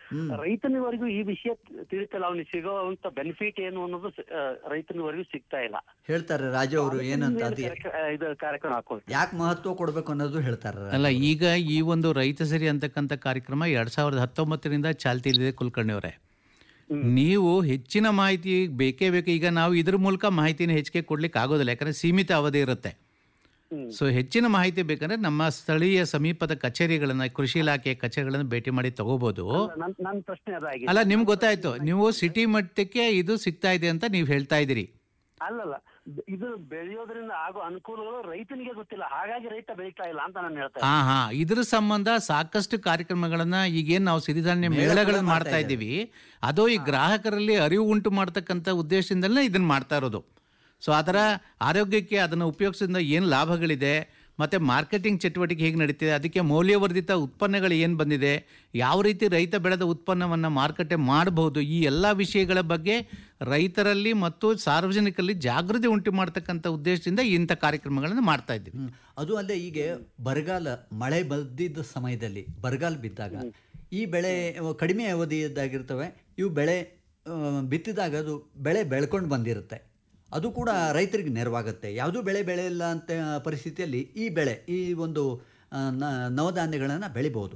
ರೈತನಿವರೆಗೂ ಈ ವಿಷಯ ತಿಳಿತಲ್ಲ ಅವನಿಗೆ ಸಿಗೋವಂತ ಬೆನಿಫಿಟ್ ಏನು ಅನ್ನೋದು ಸ- ಆ, ರೈತನಿವರೆಗೂ ಸಿಗ್ತಾ ಇಲ್ಲ ಹೇಳ್ತಾರೆ ರಾಜು ಅವರು ಏನಂತ ಅದು ಕಾರ್ಯಕ್ರ- ಆ, ಇದು ಕಾರ್ಯಕ್ರಮ ಹಾಕೊಳ್ತಾರೆ ಯಾಕೆ ಮಹತ್ವ ಕೊಡಬೇಕು ಅನ್ನೋದು ಹೇಳ್ತಾರೆ ಅಲ್ಲ ಈಗ ಈ ಒಂದು ರೈತ ಸರಿ ಅಂತಕ್ಕಂಥ ಕಾರ್ಯಕ್ರಮ ಎರಡ್ ಸಾವಿರದ ಹತ್ತೊಂಬತ್ತರಿಂದ ಚಾಲ್ತಿಯಲ್ಲಿದೆ ಕುಲಕರ್ಣಿ ಅವರೇ ನೀವು ಹೆಚ್ಚಿನ ಮಾಹಿತಿ ಬೇಕೇ ಬೇಕು ಈಗ ನಾವು ಇದ್ರ ಮೂಲಕ ಮಾಹಿತಿನ ಹೆಚ್ಚಿಗೆ ಕೊಡ್ಲಿಕ್ಕೆ ಆಗೋದಿಲ್ಲ ಯಾಕಂದ್ರೆ ಸೀಮಿತ ಅವಧಿ ಇರುತ್ತೆ ಸೊ ಹೆಚ್ಚಿನ ಮಾಹಿತಿ ಬೇಕಂದ್ರೆ ನಮ್ಮ ಸ್ಥಳೀಯ ಸಮೀಪದ ಕಚೇರಿಗಳನ್ನ ಕೃಷಿ ಇಲಾಖೆಯ ಕಚೇರಿಗಳನ್ನ ಭೇಟಿ ಮಾಡಿ ತಗೋಬಹುದು ನನ್ ನನ್ನ ಪ್ರಶ್ನೆ ಅದಾಗಿದೆ ಅಲ್ಲ ನಿಮ್ಗೆ ಗೊತ್ತಾಯ್ತು ನೀವು ಸಿಟಿ ಮಟ್ಟಕ್ಕೆ ಇದು ಸಿಗ್ತಾ ಇದೆ ಅಂತ ನೀವು ಹೇಳ್ತಾ ಇದ್ದೀರಿ ಅಲ್ಲಲ್ಲ ಇದು ಬೆಳೆಯೋದ್ರಿಂದ ಆಗೋ ಅನುಕೂಲಗಳು ರೈತನಿಗೆ ಗೊತ್ತಿಲ್ಲ ಹಾಗಾಗಿ ರೈತ ಬೆಳೀತಾ ಇಲ್ಲ ಅಂತ ನಾನು ಹೇಳ್ತಾ ಹಾ ಹಾ ಇದ್ರ ಸಂಬಂಧ ಸಾಕಷ್ಟು ಕಾರ್ಯಕ್ರಮಗಳನ್ನ ಈಗೇನ್ ನಾವು ಸಿರಿಧಾನ್ಯ ಮೇಳ ಕೂಡ ಮೇಳಗಳನ್ನ ಮಾಡ್ತಾ ಮಾಡ್ತಾ ಇದ್ದೀವಿ ಅದು ಈ ಗ್ರಾಹಕರಲ್ಲಿ ಅರಿವು ಉಂಟು ಮಾಡ್ತಕ್ಕಂಥ ಉದ್ದೇಶದಿಂದಲೇ ಇದನ್ನ ಮಾಡ್ತಾ ಇರೋದು ಸೊ ಅದರ ಆರೋಗ್ಯಕ್ಕೆ ಅದನ್ನು ಉಪಯೋಗಿಸೋದ್ರಿಂದ ಏನು ಲಾಭಗಳಿದೆ ಮತ್ತು ಮಾರ್ಕೆಟಿಂಗ್ ಚಟುವಟಿಕೆ ಹೇಗೆ ನಡೀತಿದೆ ಅದಕ್ಕೆ ಮೌಲ್ಯವರ್ಧಿತ ಉತ್ಪನ್ನಗಳು ಏನು ಬಂದಿದೆ ಯಾವ ರೀತಿ ರೈತ ಬೆಳೆದ ಉತ್ಪನ್ನವನ್ನು ಮಾರುಕಟ್ಟೆ ಮಾಡಬಹುದು ಈ ಎಲ್ಲ ವಿಷಯಗಳ ಬಗ್ಗೆ ರೈತರಲ್ಲಿ ಮತ್ತು ಸಾರ್ವಜನಿಕರಲ್ಲಿ ಜಾಗೃತಿ ಉಂಟು ಮಾಡ್ತಕ್ಕಂಥ ಉದ್ದೇಶದಿಂದ ಇಂಥ ಕಾರ್ಯಕ್ರಮಗಳನ್ನು ಮಾಡ್ತಾ ಇದ್ದೀವಿ ಅದು ಅಲ್ಲದೆ ಈಗ ಬರಗಾಲ ಮಳೆ ಬಂದಿದ್ದ ಸಮಯದಲ್ಲಿ ಬರಗಾಲ ಬಿದ್ದಾಗ ಈ ಬೆಳೆ ಕಡಿಮೆ ಅವಧಿಯದ್ದಾಗಿರ್ತವೆ ಇವು ಬೆಳೆ ಆ, ಬಿತ್ತಿದಾಗ ಅದು ಬೆಳೆ ಬೆಳ್ಕೊಂಡು ಬಂದಿರುತ್ತೆ ಅದು ಕೂಡ ರೈತರಿಗೆ ನೆರವಾಗುತ್ತೆ ಯಾವುದೂ ಬೆಳೆ ಬೆಳೆಯಿಲ್ಲ ಅಂತ ಪರಿಸ್ಥಿತಿಯಲ್ಲಿ ಈ ಬೆಳೆ ಈ ಒಂದು ಆ, ನ- ನವಧಾನ್ಯಗಳನ್ನು ಬೆಳಿಬೋದು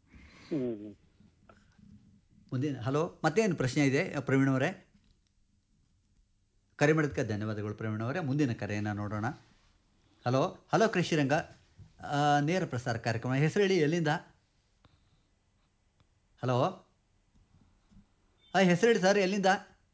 ಮುಂದಿನ ಹಲೋ ಮತ್ತೇನು ಪ್ರಶ್ನೆ ಇದೆ ಪ್ರವೀಣ್ ಅವರೇ ಕರೆ ಮಾಡೋದಕ್ಕೆ ಧನ್ಯವಾದಗಳು ಪ್ರವೀಣ್ ಅವರೇ ಮುಂದಿನ ಕರೆಯನ್ನು ನೋಡೋಣ ಹಲೋ ಹಲೋ ಕೃಷಿರಂಗ ಆ, ನೇರ ಪ್ರಸಾರ ಕಾರ್ಯಕ್ರಮ ಹೆಸರು ಹೇಳಿ ಎಲ್ಲಿಂದ ಹಲೋ ಹಾಂ ಹೆಸರು ಹೇಳಿ ಸರ್ ಎಲ್ಲಿಂದ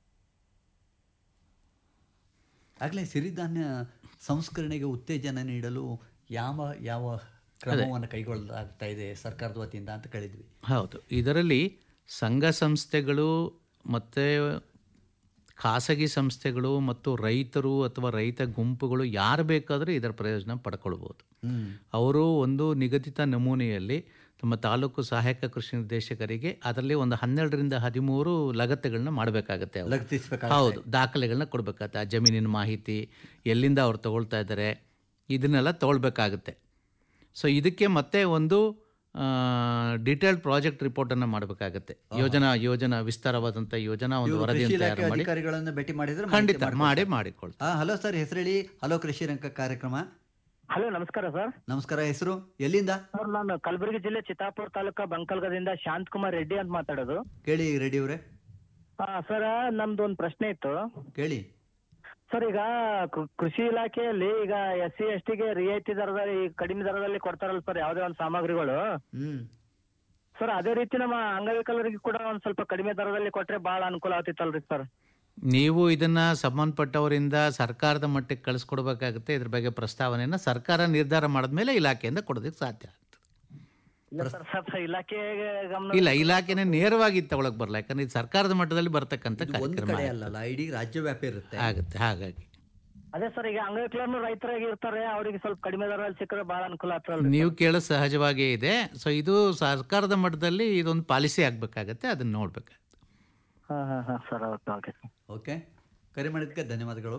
ಆಗಲೇ ಸಿರಿಧಾನ್ಯ ಸಂಸ್ಕರಣೆಗೆ ಉತ್ತೇಜನ ನೀಡಲು ಯಾವ ಯಾವ ಕ್ರಮವನ್ನು ಕೈಗೊಳ್ಳಲಾಗ್ತಾ ಇದೆ ಸರ್ಕಾರದ ವತಿಯಿಂದ ಅಂತ ಕೇಳಿದ್ವಿ ಹೌದು ಇದರಲ್ಲಿ ಸಂಘ ಸಂಸ್ಥೆಗಳು ಮತ್ತು ಖಾಸಗಿ ಸಂಸ್ಥೆಗಳು ಮತ್ತು ರೈತರು ಅಥವಾ ರೈತ ಗುಂಪುಗಳು ಯಾರು ಬೇಕಾದರೂ ಇದರ ಪ್ರಯೋಜನ ಪಡ್ಕೊಳ್ಬೋದು ಅವರು ಒಂದು ನಿಗದಿತ ನಮೂನೆಯಲ್ಲಿ ತಮ್ಮ ತಾಲೂಕು ಸಹಾಯಕ ಕೃಷಿ ನಿರ್ದೇಶಕರಿಗೆ ಅದರಲ್ಲಿ ಒಂದು ಹನ್ನೆರಡರಿಂದ ಹದಿಮೂರು ಲಗತ್ತೆಗಳನ್ನ ಮಾಡಬೇಕಾಗತ್ತೆ ಅವ್ರು. ಲಗತ್ತಿಸ್ಬೇಕಾಗತ್ತೆ. ಹೌದು ದಾಖಲೆಗಳನ್ನ ಕೊಡಬೇಕಾಗತ್ತೆ ಆ ಜಮೀನಿನ ಮಾಹಿತಿ ಎಲ್ಲಿಂದ ಅವ್ರು ತಗೊಳ್ತಾ ಇದ್ದಾರೆ ಇದನ್ನೆಲ್ಲ ತಗೊಳ್ಬೇಕಾಗುತ್ತೆ ಸೊ ಇದಕ್ಕೆ ಮತ್ತೆ ಒಂದು ಡಿಟೇಲ್ಡ್ ಪ್ರಾಜೆಕ್ಟ್ ರಿಪೋರ್ಟನ್ನು ಮಾಡಬೇಕಾಗತ್ತೆ ಯೋಜನಾ ಯೋಜನಾ ವಿಸ್ತಾರವಾದಂಥ ಯೋಜನಾ ಒಂದು ಇವರು ಕೃಷಿ ವರದಿಯನ್ನು ಇಲಾಖೆ ತಯಾರು ಮಾಡಿ ಅಧಿಕಾರಿಗಳನ್ನು ಭೇಟಿ ಮಾಡಿದ್ರೆ ಖಂಡಿತ ಮಾಡಿ ಮಾಡಿಕೊಳ್ತಾರೆ ಹಾಂ ಹಲೋ ಸರ್ ಹೆಸರು ಹೇಳಿ ಹಲೋ ಕೃಷಿ ರಂಗ ಕಾರ್ಯಕ್ರಮ ಹಲೋ ನಮಸ್ಕಾರ ಸರ್ ನಮಸ್ಕಾರ ಹೆಸರು ಎಲ್ಲಿಂದ ಸರ್ ನಾನು ಕಲಬುರಗಿ ಜಿಲ್ಲೆ ಚಿತ್ತಾಪುರ ತಾಲೂಕಾ ಬಂಕಲ್ಗದಿಂದ ಶಾಂತ್ ಕುಮಾರ್ ರೆಡ್ಡಿ ಅಂತ ಮಾತಾಡೋದು ಕೇಳಿ ರೆಡ್ಡಿ ಅವರೇ ಹಾ ಸರ್ ನಮ್ದು ಒಂದು ಪ್ರಶ್ನೆ ಇತ್ತು ಕೇಳಿ ಸರ್ ಈಗ ಕೃ- ಕೃಷಿ ಇಲಾಖೆಯಲ್ಲಿ ಈಗ ಎಸ್ ಸಿ ಎಸ್ ಟಿಗೆ ರಿಯಾಯಿತಿ ದರದಲ್ಲಿ ಈ ಕಡಿಮೆ ದರದಲ್ಲಿ ಕೊಡ್ತಾರಲ್ಲ ಸರ್ ಯಾವುದೇ ಒಂದು ಸಾಮಗ್ರಿಗಳು ಹ್ಮ್ ಸರ್ ಅದೇ ರೀತಿ ನಮ್ಮ ಅಂಗವಿಕಲರಿಗೆ ಕೂಡ ಒಂದ್ ಸ್ವಲ್ಪ ಕಡಿಮೆ ದರದಲ್ಲಿ ಕೊಟ್ರೆ ಬಹಳ ಅನುಕೂಲ ಆಗ್ತಿತ್ತಲ್ರಿ ಸರ್ ನೀವು ಇದನ್ನ ಸಂಬಂಧಪಟ್ಟವರಿಂದ ಸರ್ಕಾರದ ಮಟ್ಟಕ್ಕೆ ಕಳಿಸ್ಕೊಡ್ಬೇಕಾಗುತ್ತೆ ಇದ್ರ ಬಗ್ಗೆ ಪ್ರಸ್ತಾವನೆಯನ್ನು ಸರ್ಕಾರ ನಿರ್ಧಾರ ಮಾಡಿದ್ಮೇಲೆ ಇಲಾಖೆಯಿಂದ ಕೊಡೋದಕ್ಕೆ ಸಾಧ್ಯ ಇಲ್ಲ ಸರ್ ಸ್ವಲ್ಪ ಇಲಾಖೆಗೆ ಗಮನ ಇಲ್ಲ ಇಲಾಖೆನೇ ನೇರವಾಗಿ ತಗೊಳಕ್ ಬರಲ್ಲ ಯಾಕಂದ್ರೆ ಇದು ಸರ್ಕಾರದ ಮಟ್ಟದಲ್ಲಿ ಬರ್ತಕ್ಕಂಥ ಒಂದು ಕಾರ್ಯಕ್ರಮ ಕಡೆ ಆಗುತ್ತೆ. ಅಲ್ಲಲ್ಲ ಇಡೀ ರಾಜ್ಯವ್ಯಾಪಿ ಇರುತ್ತೆ ಆಗುತ್ತೆ ಹಾಗಾಗಿ ಅದೇ ಸರ್ ಈಗ ಅಂಗವಿಕಲರು ರೈತರಾಗಿ ಇರ್ತಾರೆ ಅವರಿಗೆ ಸ್ವಲ್ಪ ಕಡಿಮೆ ದರದಲ್ಲಿ ಸಿಕ್ಕರೆ ಬಹಳ ಅನುಕೂಲ ಆಗ್ತದಲ್ರಿ ನೀವು ಕೇಳೋ ಸಹಜವಾಗೇ ಇದೆ ಸೊ ಇದು ಸರ್ಕಾರದ ಮಟ್ಟದಲ್ಲಿ ಇದೊಂದು ಪಾಲಿಸಿ ಆಗ್ಬೇಕಾಗತ್ತೆ ಅದನ್ನ ನೋಡ್ಬೇಕಾಗುತ್ತೆ ಹಾ ಹಾ ಹಾ ಸರ್ ಓಕೆ ಓಕೆ ಓಕೆ ಕರೆ ಮಾಡಿದ್ದಕ್ಕೆ ಧನ್ಯವಾದಗಳು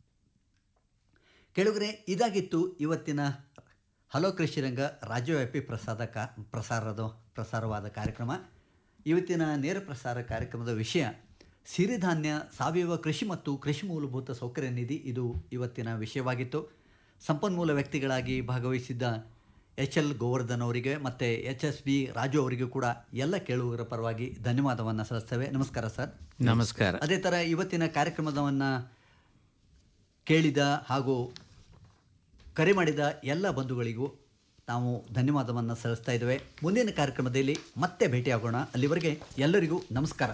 ಕೆಳಗರೆ ಇದಾಗಿತ್ತು ಇವತ್ತಿನ ಹಲೋ ಕೃಷಿರಂಗ ರಾಜ್ಯವ್ಯಾಪಿ ಪ್ರಸಾದ ಕಾ ಪ್ರಸಾರದ ಪ್ರಸಾರವಾದ ಕಾರ್ಯಕ್ರಮ ಇವತ್ತಿನ ನೇರ ಪ್ರಸಾರ ಕಾರ್ಯಕ್ರಮದ ವಿಷಯ ಸಿರಿಧಾನ್ಯ ಸಾವಯವ ಕೃಷಿ ಮತ್ತು ಕೃಷಿ ಮೂಲಭೂತ ಸೌಕರ್ಯ ನಿಧಿ ಇದು ಇವತ್ತಿನ ವಿಷಯವಾಗಿತ್ತು ಸಂಪನ್ಮೂಲ ವ್ಯಕ್ತಿಗಳಾಗಿ ಭಾಗವಹಿಸಿದ್ದ ಎಚ್ ಎಲ್ ಗೋವರ್ಧನ್ ಅವರಿಗೆ ಮತ್ತು ಎಚ್ ಎಸ್ ಬಿ ರಾಜು ಅವರಿಗೂ ಕೂಡ ಎಲ್ಲ ಕೇಳುಗರ ಪರವಾಗಿ ಧನ್ಯವಾದವನ್ನು ಸಲ್ಲಿಸ್ತೇವೆ ನಮಸ್ಕಾರ ಸರ್ ನಮಸ್ಕಾರ ಅದೇ ಥರ ಇವತ್ತಿನ ಕಾರ್ಯಕ್ರಮವನ್ನು ಕೇಳಿದ ಹಾಗೂ ಕರೆ ಮಾಡಿದ ಎಲ್ಲ ಬಂಧುಗಳಿಗೂ ನಾವು ಧನ್ಯವಾದವನ್ನು ಸಲ್ಲಿಸ್ತಾ ಇದ್ದೇವೆ ಮುಂದಿನ ಕಾರ್ಯಕ್ರಮದಲ್ಲಿ ಮತ್ತೆ ಭೇಟಿಯಾಗೋಣ ಅಲ್ಲಿವರೆಗೆ ಎಲ್ಲರಿಗೂ ನಮಸ್ಕಾರ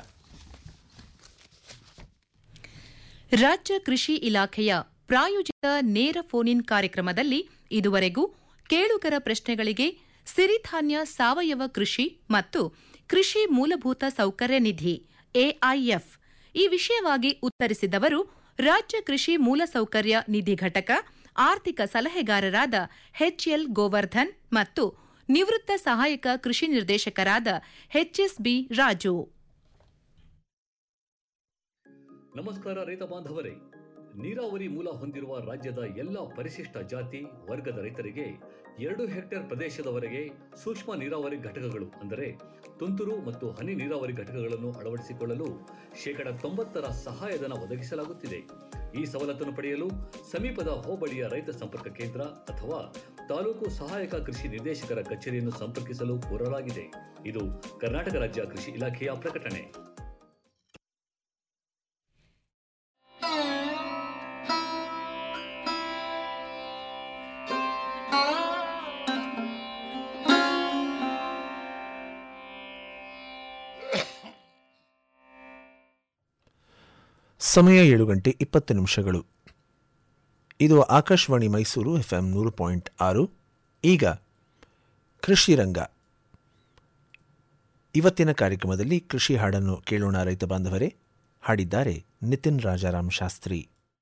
ರಾಜ್ಯ ಕೃಷಿ ಇಲಾಖೆಯ ಪ್ರಾಯೋಜಿತ ನೇರ ಫೋನ್ ಇನ್ ಕಾರ್ಯಕ್ರಮದಲ್ಲಿ ಇದುವರೆಗೂ ಕೇಳುಗರ ಪ್ರಶ್ನೆಗಳಿಗೆ ಸಿರಿಧಾನ್ಯ ಸಾವಯವ ಕೃಷಿ ಮತ್ತು ಕೃಷಿ ಮೂಲಭೂತ ಸೌಕರ್ಯ ನಿಧಿ ಎಐಎಫ್ ಈ ವಿಷಯವಾಗಿ ಉತ್ತರಿಸಿದವರು ರಾಜ್ಯ ಕೃಷಿ ಮೂಲಸೌಕರ್ಯ ನಿಧಿ ಘಟಕ ಆರ್ಥಿಕ ಸಲಹೆಗಾರರಾದ ಎಚ್ಎಲ್ ಗೋವರ್ಧನ್ ಮತ್ತು ನಿವೃತ್ತ ಸಹಾಯಕ ಕೃಷಿ ನಿರ್ದೇಶಕರಾದ ಎಚ್ಎಸ್ಬಿ ರಾಜು ನಮಸ್ಕಾರ ರೈತ ಬಾಂಧವರೇ ನೀರಾವರಿ ಮೂಲ ಹೊಂದಿರುವ ರಾಜ್ಯದ ಎಲ್ಲ ಪರಿಶಿಷ್ಟ ಜಾತಿ ವರ್ಗದ ರೈತರಿಗೆ ಎರಡು ಹೆಕ್ಟೇರ್ ಪ್ರದೇಶದವರೆಗೆ ಸೂಕ್ಷ್ಮ ನೀರಾವರಿ ಘಟಕಗಳು ಅಂದರೆ ತುಂತುರು ಮತ್ತು ಹನಿ ನೀರಾವರಿ ಘಟಕಗಳನ್ನು ಅಳವಡಿಸಿಕೊಳ್ಳಲು ಶೇಕಡ ತೊಂಬತ್ತರ ಸಹಾಯಧನ ಒದಗಿಸಲಾಗುತ್ತಿದೆ ಈ ಸವಲತ್ತನ್ನು ಪಡೆಯಲು ಸಮೀಪದ ಹೋಬಳಿಯ ರೈತ ಸಂಪರ್ಕ ಕೇಂದ್ರ ಅಥವಾ ತಾಲೂಕು ಸಹಾಯಕ ಕೃಷಿ ನಿರ್ದೇಶಕರ ಕಚೇರಿಯನ್ನು ಸಂಪರ್ಕಿಸಲು ಕೋರಲಾಗಿದೆ ಇದು ಕರ್ನಾಟಕ ರಾಜ್ಯ ಕೃಷಿ ಇಲಾಖೆಯ ಪ್ರಕಟಣೆ ಸಮಯ ಏಳು ಗಂಟೆ ಇಪ್ಪತ್ತು ನಿಮಿಷಗಳು ಇದು ಆಕಾಶವಾಣಿ ಮೈಸೂರು ಎಫ್ ಎಂ ನೂರು ಪಾಯಿಂಟ್ ಆರು ಈಗ ಕೃಷಿ ರಂಗ ಇವತ್ತಿನ ಕಾರ್ಯಕ್ರಮದಲ್ಲಿ ಕೃಷಿ ಹಾಡನ್ನು ಕೇಳೋಣ ರೈತ ಬಾಂಧವರೇ ಹಾಡಿದ್ದಾರೆ ನಿತಿನ್ ರಾಜಾರಾಮ್ ಶಾಸ್ತ್ರಿ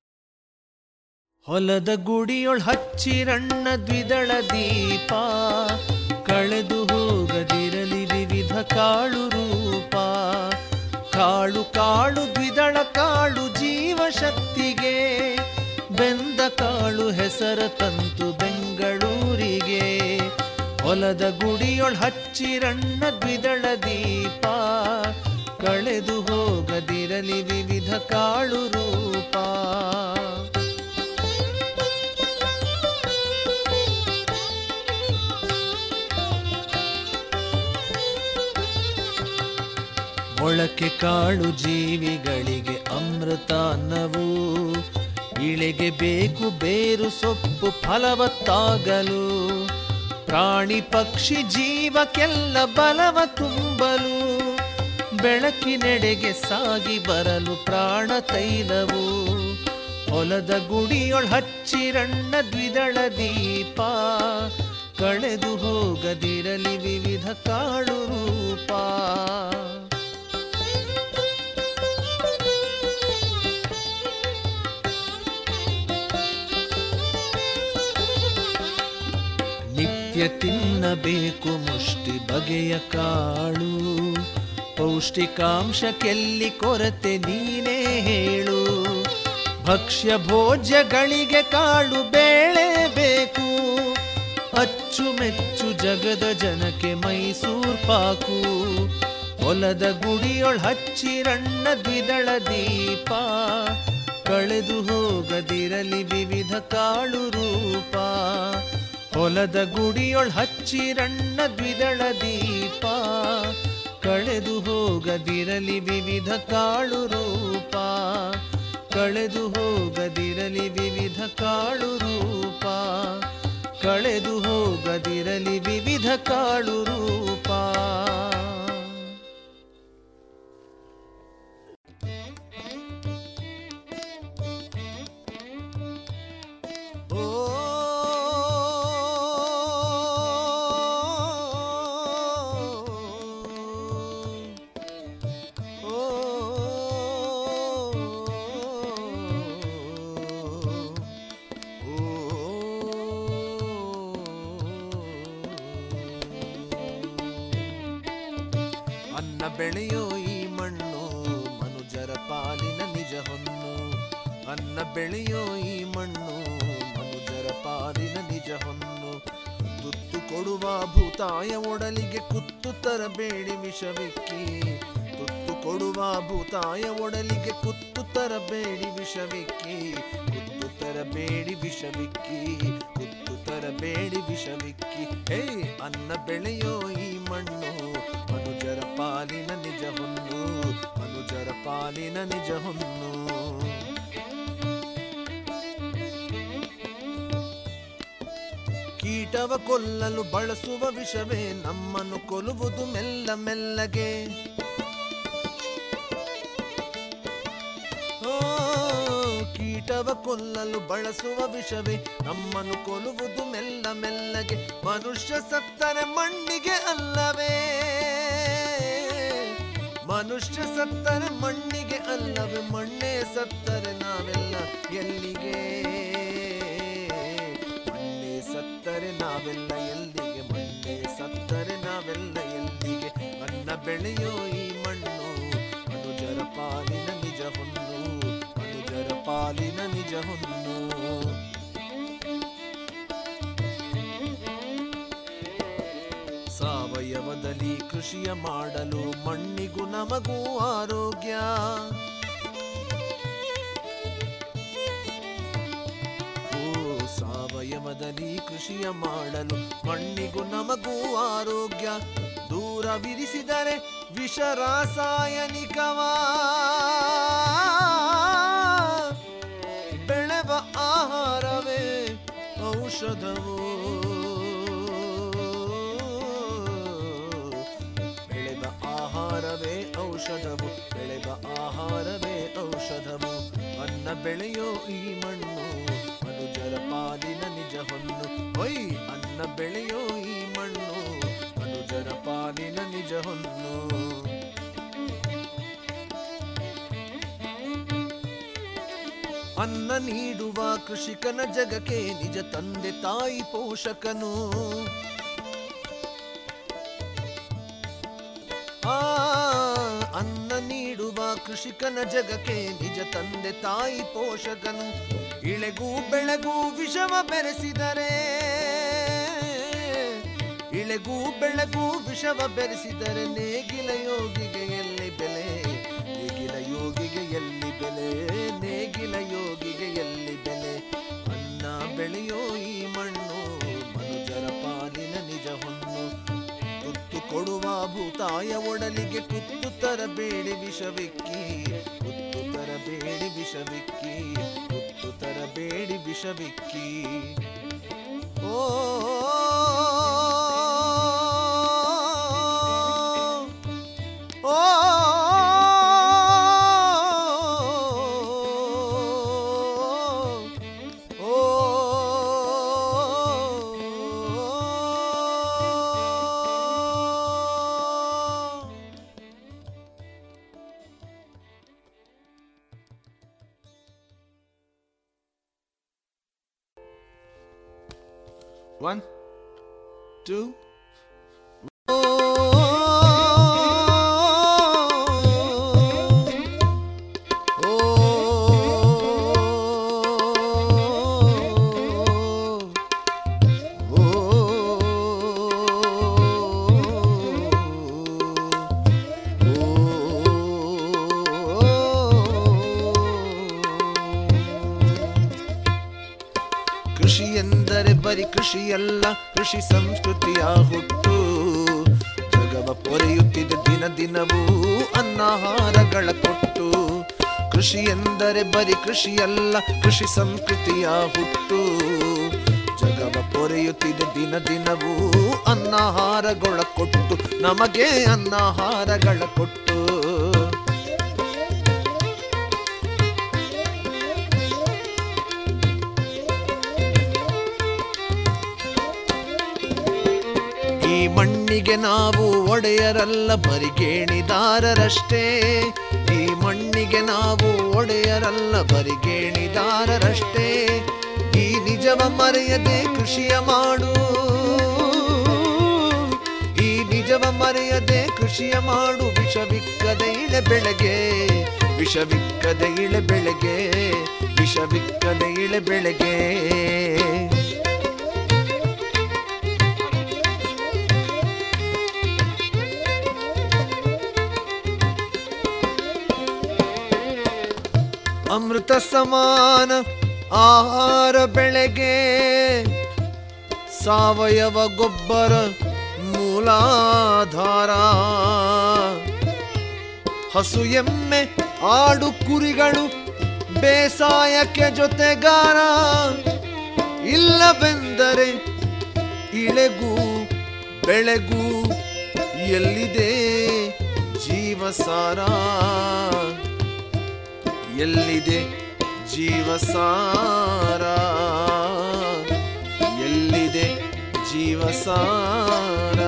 ಹೊಲದ ಗುಡಿಯೊಳ್ ಹಚ್ಚಿರಣ್ಣ ದ್ವಿದಳ ದೀಪ ಕಳೆದು ಹೋಗದಿರಲಿ ವಿವಿಧ ಕಾಳು ರೂಪ ಕಾಳು ಕಾಳು ದ್ವಿದಳ ಕಾಳು ಜೀವ ಶಕ್ತಿಗೆ ಬೆಂದ ಕಾಳು ಹೆಸರ ತಂತು ಬೆಂಗಳೂರಿಗೆ ಹೊಲದ ಗುಡಿಯೊಳ್ ಹಚ್ಚಿರಣ್ಣ ದ್ವಿದಳ ದೀಪ ಕಳೆದು ಹೋಗದಿರಲಿ ವಿವಿಧ ಕಾಳು ರೂಪ ಮೊಳಕೆ ಕಾಳು ಜೀವಿಗಳಿಗೆ ಅಮೃತ ಅನ್ನವು ಇಳೆಗೆ ಬೇಕು ಬೇರು ಸೊಪ್ಪು ಫಲವತ್ತಾಗಲು ಪ್ರಾಣಿ ಪಕ್ಷಿ ಜೀವಕ್ಕೆಲ್ಲ ಬಲವ ತುಂಬಲು ಬೆಳಕಿನೆಡೆಗೆ ಸಾಗಿ ಬರಲು ಪ್ರಾಣ ತೈಲವು ಹೊಲದ ಗುಡಿಯೊಳ್ ಹಚ್ಚಿರಣ್ಣ ದ್ವಿದಳ ದೀಪ ಕಳೆದು ಹೋಗದಿರಲಿ ವಿವಿಧ ಕಾಳು ರೂಪ ನಿತ್ಯ ತಿನ್ನಬೇಕು ಮುಷ್ಟಿ ಬಗೆಯ ಕಾಳು ಪೌಷ್ಟಿಕಾಂಶ ಕೆಲ್ಲಿ ಕೊರತೆ ನೀನೇ ಹೇಳು ಭಕ್ಷ್ಯ ಭೋಜ್ಯಗಳಿಗೆ ಕಾಳು ಬೇಳೆ ಬೇಕು ಅಚ್ಚುಮೆಚ್ಚು ಜಗದ ಜನಕ್ಕೆ ಮೈಸೂರ್ ಪಾಕು ಹೊಲದ ಗುಡಿಯೊಳ್ ಹಚ್ಚಿರಣ್ಣ ದ್ವಿದಳ ದೀಪ ಕಳೆದು ಹೋಗದಿರಲಿ ವಿವಿಧ ಕಾಳು ರೂಪ ಹೊಲದ ಗುಡಿಯೊಳ್ ಹಚ್ಚಿರಣ್ಣ ದ್ವಿದಳ ದೀಪ ಕಳೆದು ಹೋಗದಿರಲಿ ವಿವಿಧ ಕಾಳು ರೂಪ ಕಳೆದು ಹೋಗದಿರಲಿ ವಿವಿಧ ಕಾಳು ರೂಪ ಕಳೆದು ಹೋಗದಿರಲಿ ವಿವಿಧ ಕಾಳು ರೂಪ ಅನ್ನ ಬೆಳೆಯೋ ಈ ಮಣ್ಣು ಮನುಜರ ಪಾಲಿನ ನಿಜ ಹೊನ್ನು ಅನ್ನ ಬೆಳೆಯೋ ಈ ಮಣ್ಣು ಮನುಜರ ಪಾಲಿನ ನಿಜ ಹೊನ್ನು ತುತ್ತು ಕೊಡುವ ಭೂತಾಯ ಒಡಲಿಗೆ ಕುತ್ತು ತರಬೇಡಿ ವಿಷವಿಕ್ಕಿ ತುತ್ತು ಕೊಡುವ ಭೂತಾಯ ಒಡಲಿಗೆ ಕುತ್ತು ತರಬೇಡಿ ವಿಷವಿಕ್ಕಿ ಕುತ್ತು ತರಬೇಡಿ ವಿಷವಿಕ್ಕಿ ಕುತ್ತು ತರಬೇಡಿ ವಿಷವಿಕ್ಕಿ ಹೇ ಅನ್ನ ಬೆಳೆಯೋ ಈ ಮಣ್ಣು ಮನುಜರ ಪಾಲಿನ ನಿಜ ಹೊನ್ನು ಮನುಜರ ಪಾಲಿನ ನಿಜ ಹೊನ್ನು ಕೀಟವ ಕೊಲ್ಲಲು ಬಳಸುವ ವಿಷವೇ ನಮ್ಮನ್ನು ಕೊಲ್ಲುವುದು ಮೆಲ್ಲ ಮೆಲ್ಲಗೆ ಓ, ಕೀಟವ ಕೊಲ್ಲಲು ಬಳಸುವ ವಿಷವೇ ನಮ್ಮನ್ನು ಕೊಲ್ಲುವುದು ಮೆಲ್ಲ ಮೆಲ್ಲಗೆ ಮನುಷ್ಯ ಸತ್ತರೆ ಮಣ್ಣಿಗೆ ಅಲ್ಲವೇ ಮನುಷ್ಯ ಸತ್ತರೆ ಮಣ್ಣಿಗೆ ಅಲ್ಲವೇ ಮಣ್ಣೇ ಸತ್ತರೆ ನಾವೆಲ್ಲ ಎಲ್ಲಿಗೆ ಮಣ್ಣೆ ಸತ್ತರೆ ನಾವೆಲ್ಲ ಎಲ್ಲಿಗೆ ಮಣ್ಣೆ ಸತ್ತರೆ ನಾವೆಲ್ಲ ಎಲ್ಲಿಗೆ ಅನ್ನ ಬೆಳೆಯೋ ಈ ಮಣ್ಣು ಮನುಜರ ಪಾಲಿನ ನಿಜ ಹೊನ್ನು ಮನುಜರ ಪಾಲಿನ ನಿಜ ಹೊನ್ನು ಸಾವಯವದಲ್ಲಿ ಕೃಷಿಯ ಮಾಡಲು ಮಣ್ಣಿಗೂ ನಮಗೂ ಆರೋಗ್ಯ ಓ ಸಾವಯವದಲ್ಲಿ ಕೃಷಿಯ ಮಾಡಲು ಮಣ್ಣಿಗೂ ನಮಗೂ ಆರೋಗ್ಯ ದೂರವಿರಿಸಿದರೆ ವಿಷ ರಾಸಾಯನಿಕವಾ ಬೆಳೆವ ಆಹಾರವೇ ಔಷಧವು ಬೆಳೆದ ಆಹಾರವೇ ಔಷಧವು ಬೆಳೆದ ಆಹಾರವೇ ಔಷಧವು ಅನ್ನ ಬೆಳೆಯೋ ಈ ಮಣ್ಣು ಮನುಜರ ಪಾಲಿನ ನಿಜ ಹೊನ್ನು ಹೊಯ್ ಅನ್ನ ಬೆಳೆಯೋ ಈ ಮಣ್ಣು ಮನುಜರ ಪಾಲಿನ ನಿಜ ಹೊನ್ನು ಅನ್ನ ನೀಡುವ ಕೃಷಿಕನ ಜಗಕ್ಕೆ ನಿಜ ತಂದೆ ತಾಯಿ ಪೋಷಕನು ಆ ಅನ್ನ ನೀಡುವ ಕೃಷಿಕನ ಜಗಕ್ಕೆ ನಿಜ ತಂದೆ ತಾಯಿ ಪೋಷಕನು ಇಳೆಗೂ ಬೆಳಗೂ ವಿಷವ ಬೆರೆಸಿದರೆ ಇಳೆಗೂ ಬೆಳಗೂ ವಿಷವ ಬೆರೆಸಿದರೆ ನೇಗಿಲ ಯೋಗಿಗೆ ಎಲ್ಲಿ ಬೆಲೆ ನೇಗಿಲ ಯೋಗಿಗೆ ಎಲ್ಲಿ ಬೆಲೆ ನೇಗಿಲ ಯೋಗಿಗೆ ಎಲ್ಲಿ ಬೆಲೆ ಅನ್ನ ಬೆಳೆಯೋ ಈ ಮಣ್ಣು ಮನುಜರ ಪಾಲಿನ ನಿಜ ಹೊನ್ನು ತುತ್ತು ಕೊಡುವ ಭೂತಾಯ ಒಡಲಿಗೆ ಕುತ್ತು ತರಬೇಡಿ ವಿಷವಿಕ್ಕಿ ಕುತ್ತು ತರಬೇಡಿ ವಿಷವಿಕ್ಕಿ ಕುತ್ತು ತರಬೇಡಿ ವಿಷವಿಕ್ಕಿ ಓ ಓ One, two. ಕೃಷಿ ಎಂದರೆ ಬರಿ ಕೃಷಿಯಲ್ಲ ಕೃಷಿ ಸಂಸ್ಕೃತಿಯ ಹುಟ್ಟು ಜಗವ ಪೊರೆಯುತ್ತಿದೆ ದಿನ ದಿನವೂ ಅನ್ನಹಾರಗಳ ಕೊಟ್ಟು ಕೃಷಿ ಎಂದರೆ ಬರಿ ಕೃಷಿಯಲ್ಲ ಕೃಷಿ ಸಂಸ್ಕೃತಿಯ ಹುಟ್ಟು ಜಗವ ಪೊರೆಯುತ್ತಿದೆ ದಿನ ದಿನವೂ ಅನ್ನಹಾರಗಳ ಕೊಟ್ಟು ನಮಗೆ ಅನ್ನಹಾರಗಳ ಕೊಟ್ಟು ಈ ಮಣ್ಣಿಗೆ ನಾವು ಒಡೆಯರಲ್ಲ ಬರಿಗೇಣಿದಾರರಷ್ಟೇ ಈ ಮಣ್ಣಿಗೆ ನಾವು ಒಡೆಯರಲ್ಲ ಬರಿಗೇಣಿದಾರರಷ್ಟೇ ಈ ನಿಜವ ಮರೆಯದೆ ಕೃಷಿಯ ಮಾಡು ಈ ನಿಜವ ಮರೆಯದೆ ಕೃಷಿಯ ಮಾಡು ವಿಷವಿಕ್ಕದೆ ಇಳೆ ಬೆಳೆಗೆ ವಿಷವಿಕ್ಕದೆ ಇಳೆ ಬೆಳೆಗೆ ವಿಷವಿಕ್ಕದೆ ಇಳೆ ಬೆಳೆಗೆ ಅಮೃತ ಸಮಾನ ಆಹಾರ ಬೆಳೆಗೆ ಸಾವಯವ ಗೊಬ್ಬರ ಮೂಲಾಧಾರ ಹಸು ಎಮ್ಮೆ ಆಡು ಕುರಿಗಳು ಬೇಸಾಯಕ್ಕೆ ಜೊತೆಗಾರ ಇಲ್ಲವೆಂದರೆ ಇಳೆಗೂ ಬೆಳೆಗೂ ಎಲ್ಲಿದೆ ಜೀವಸಾರ ಎಲ್ಲಿದೆ ಜೀವಸಾರ ಎಲ್ಲಿದೆ ಜೀವಸಾರ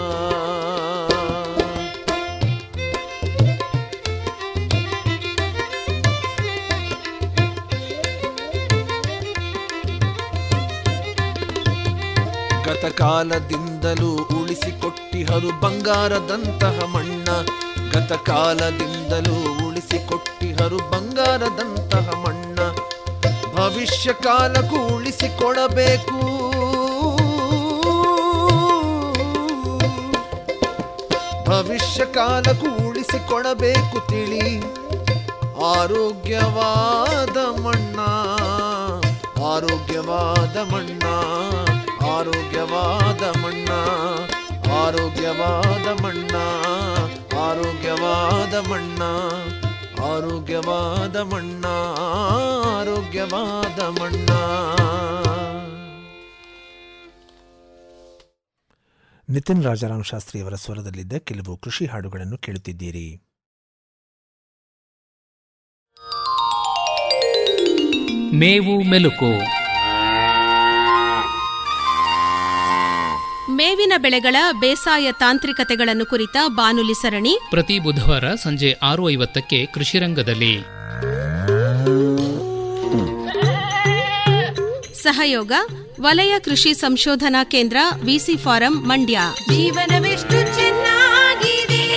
ಗತಕಾಲದಿಂದಲೂ ಉಳಿಸಿಕೊಟ್ಟಿಹರು ಬಂಗಾರದಂತಹ ಮಣ್ಣ ಗತಕಾಲದಿಂದಲೂ ಉಳಿಸಿಕೊಟ್ಟಿಹರು ಬಂಗಾರದಂತಹ ಮಣ್ಣ ಭವಿಷ್ಯ ಕಾಲಕ್ಕೂ ಉಳಿಸಿಕೊಡಬೇಕು ಭವಿಷ್ಯ ಕಾಲಕ್ಕೂ ಉಳಿಸಿಕೊಡಬೇಕು ತಿಳಿ ಆರೋಗ್ಯವಾದ ಮಣ್ಣ ಆರೋಗ್ಯವಾದ ಮಣ್ಣ ಆರೋಗ್ಯವಾದ ಮಣ್ಣ ಆರೋಗ್ಯವಾದ ಮಣ್ಣ ಆರೋಗ್ಯವಾದ ಮಣ್ಣ ಆರೋಗ್ಯವಾದ ಮಣ್ಣ ಆರೋಗ್ಯವಾದ ಮಣ್ಣ ನಿತಿನ್ ರಾಜಾರಾಮ್ ಶಾಸ್ತ್ರಿಯವರ ಸ್ವರದಲ್ಲಿದ್ದ ಕೆಲವು ಕೃಷಿ ಹಾಡುಗಳನ್ನು ಕೇಳುತ್ತಿದ್ದೀರಿ ಮೇವು ಮೆಲುಕು ಮೇವಿನ ಬೆಳೆಗಳ ಬೇಸಾಯ ತಾಂತ್ರಿಕತೆಗಳನ್ನು ಕುರಿತ ಬಾನುಲಿ ಸರಣಿ ಪ್ರತಿ ಬುಧವಾರ ಸಂಜೆ ಆರು ಐವತ್ತಕ್ಕೆ ಕೃಷಿರಂಗದಲ್ಲಿ ಸಹಯೋಗ ವಲಯ ಕೃಷಿ ಸಂಶೋಧನಾ ಕೇಂದ್ರ ವಿಸಿ ಫಾರಂ ಮಂಡ್ಯ ಜೀವನವೆಷ್ಟು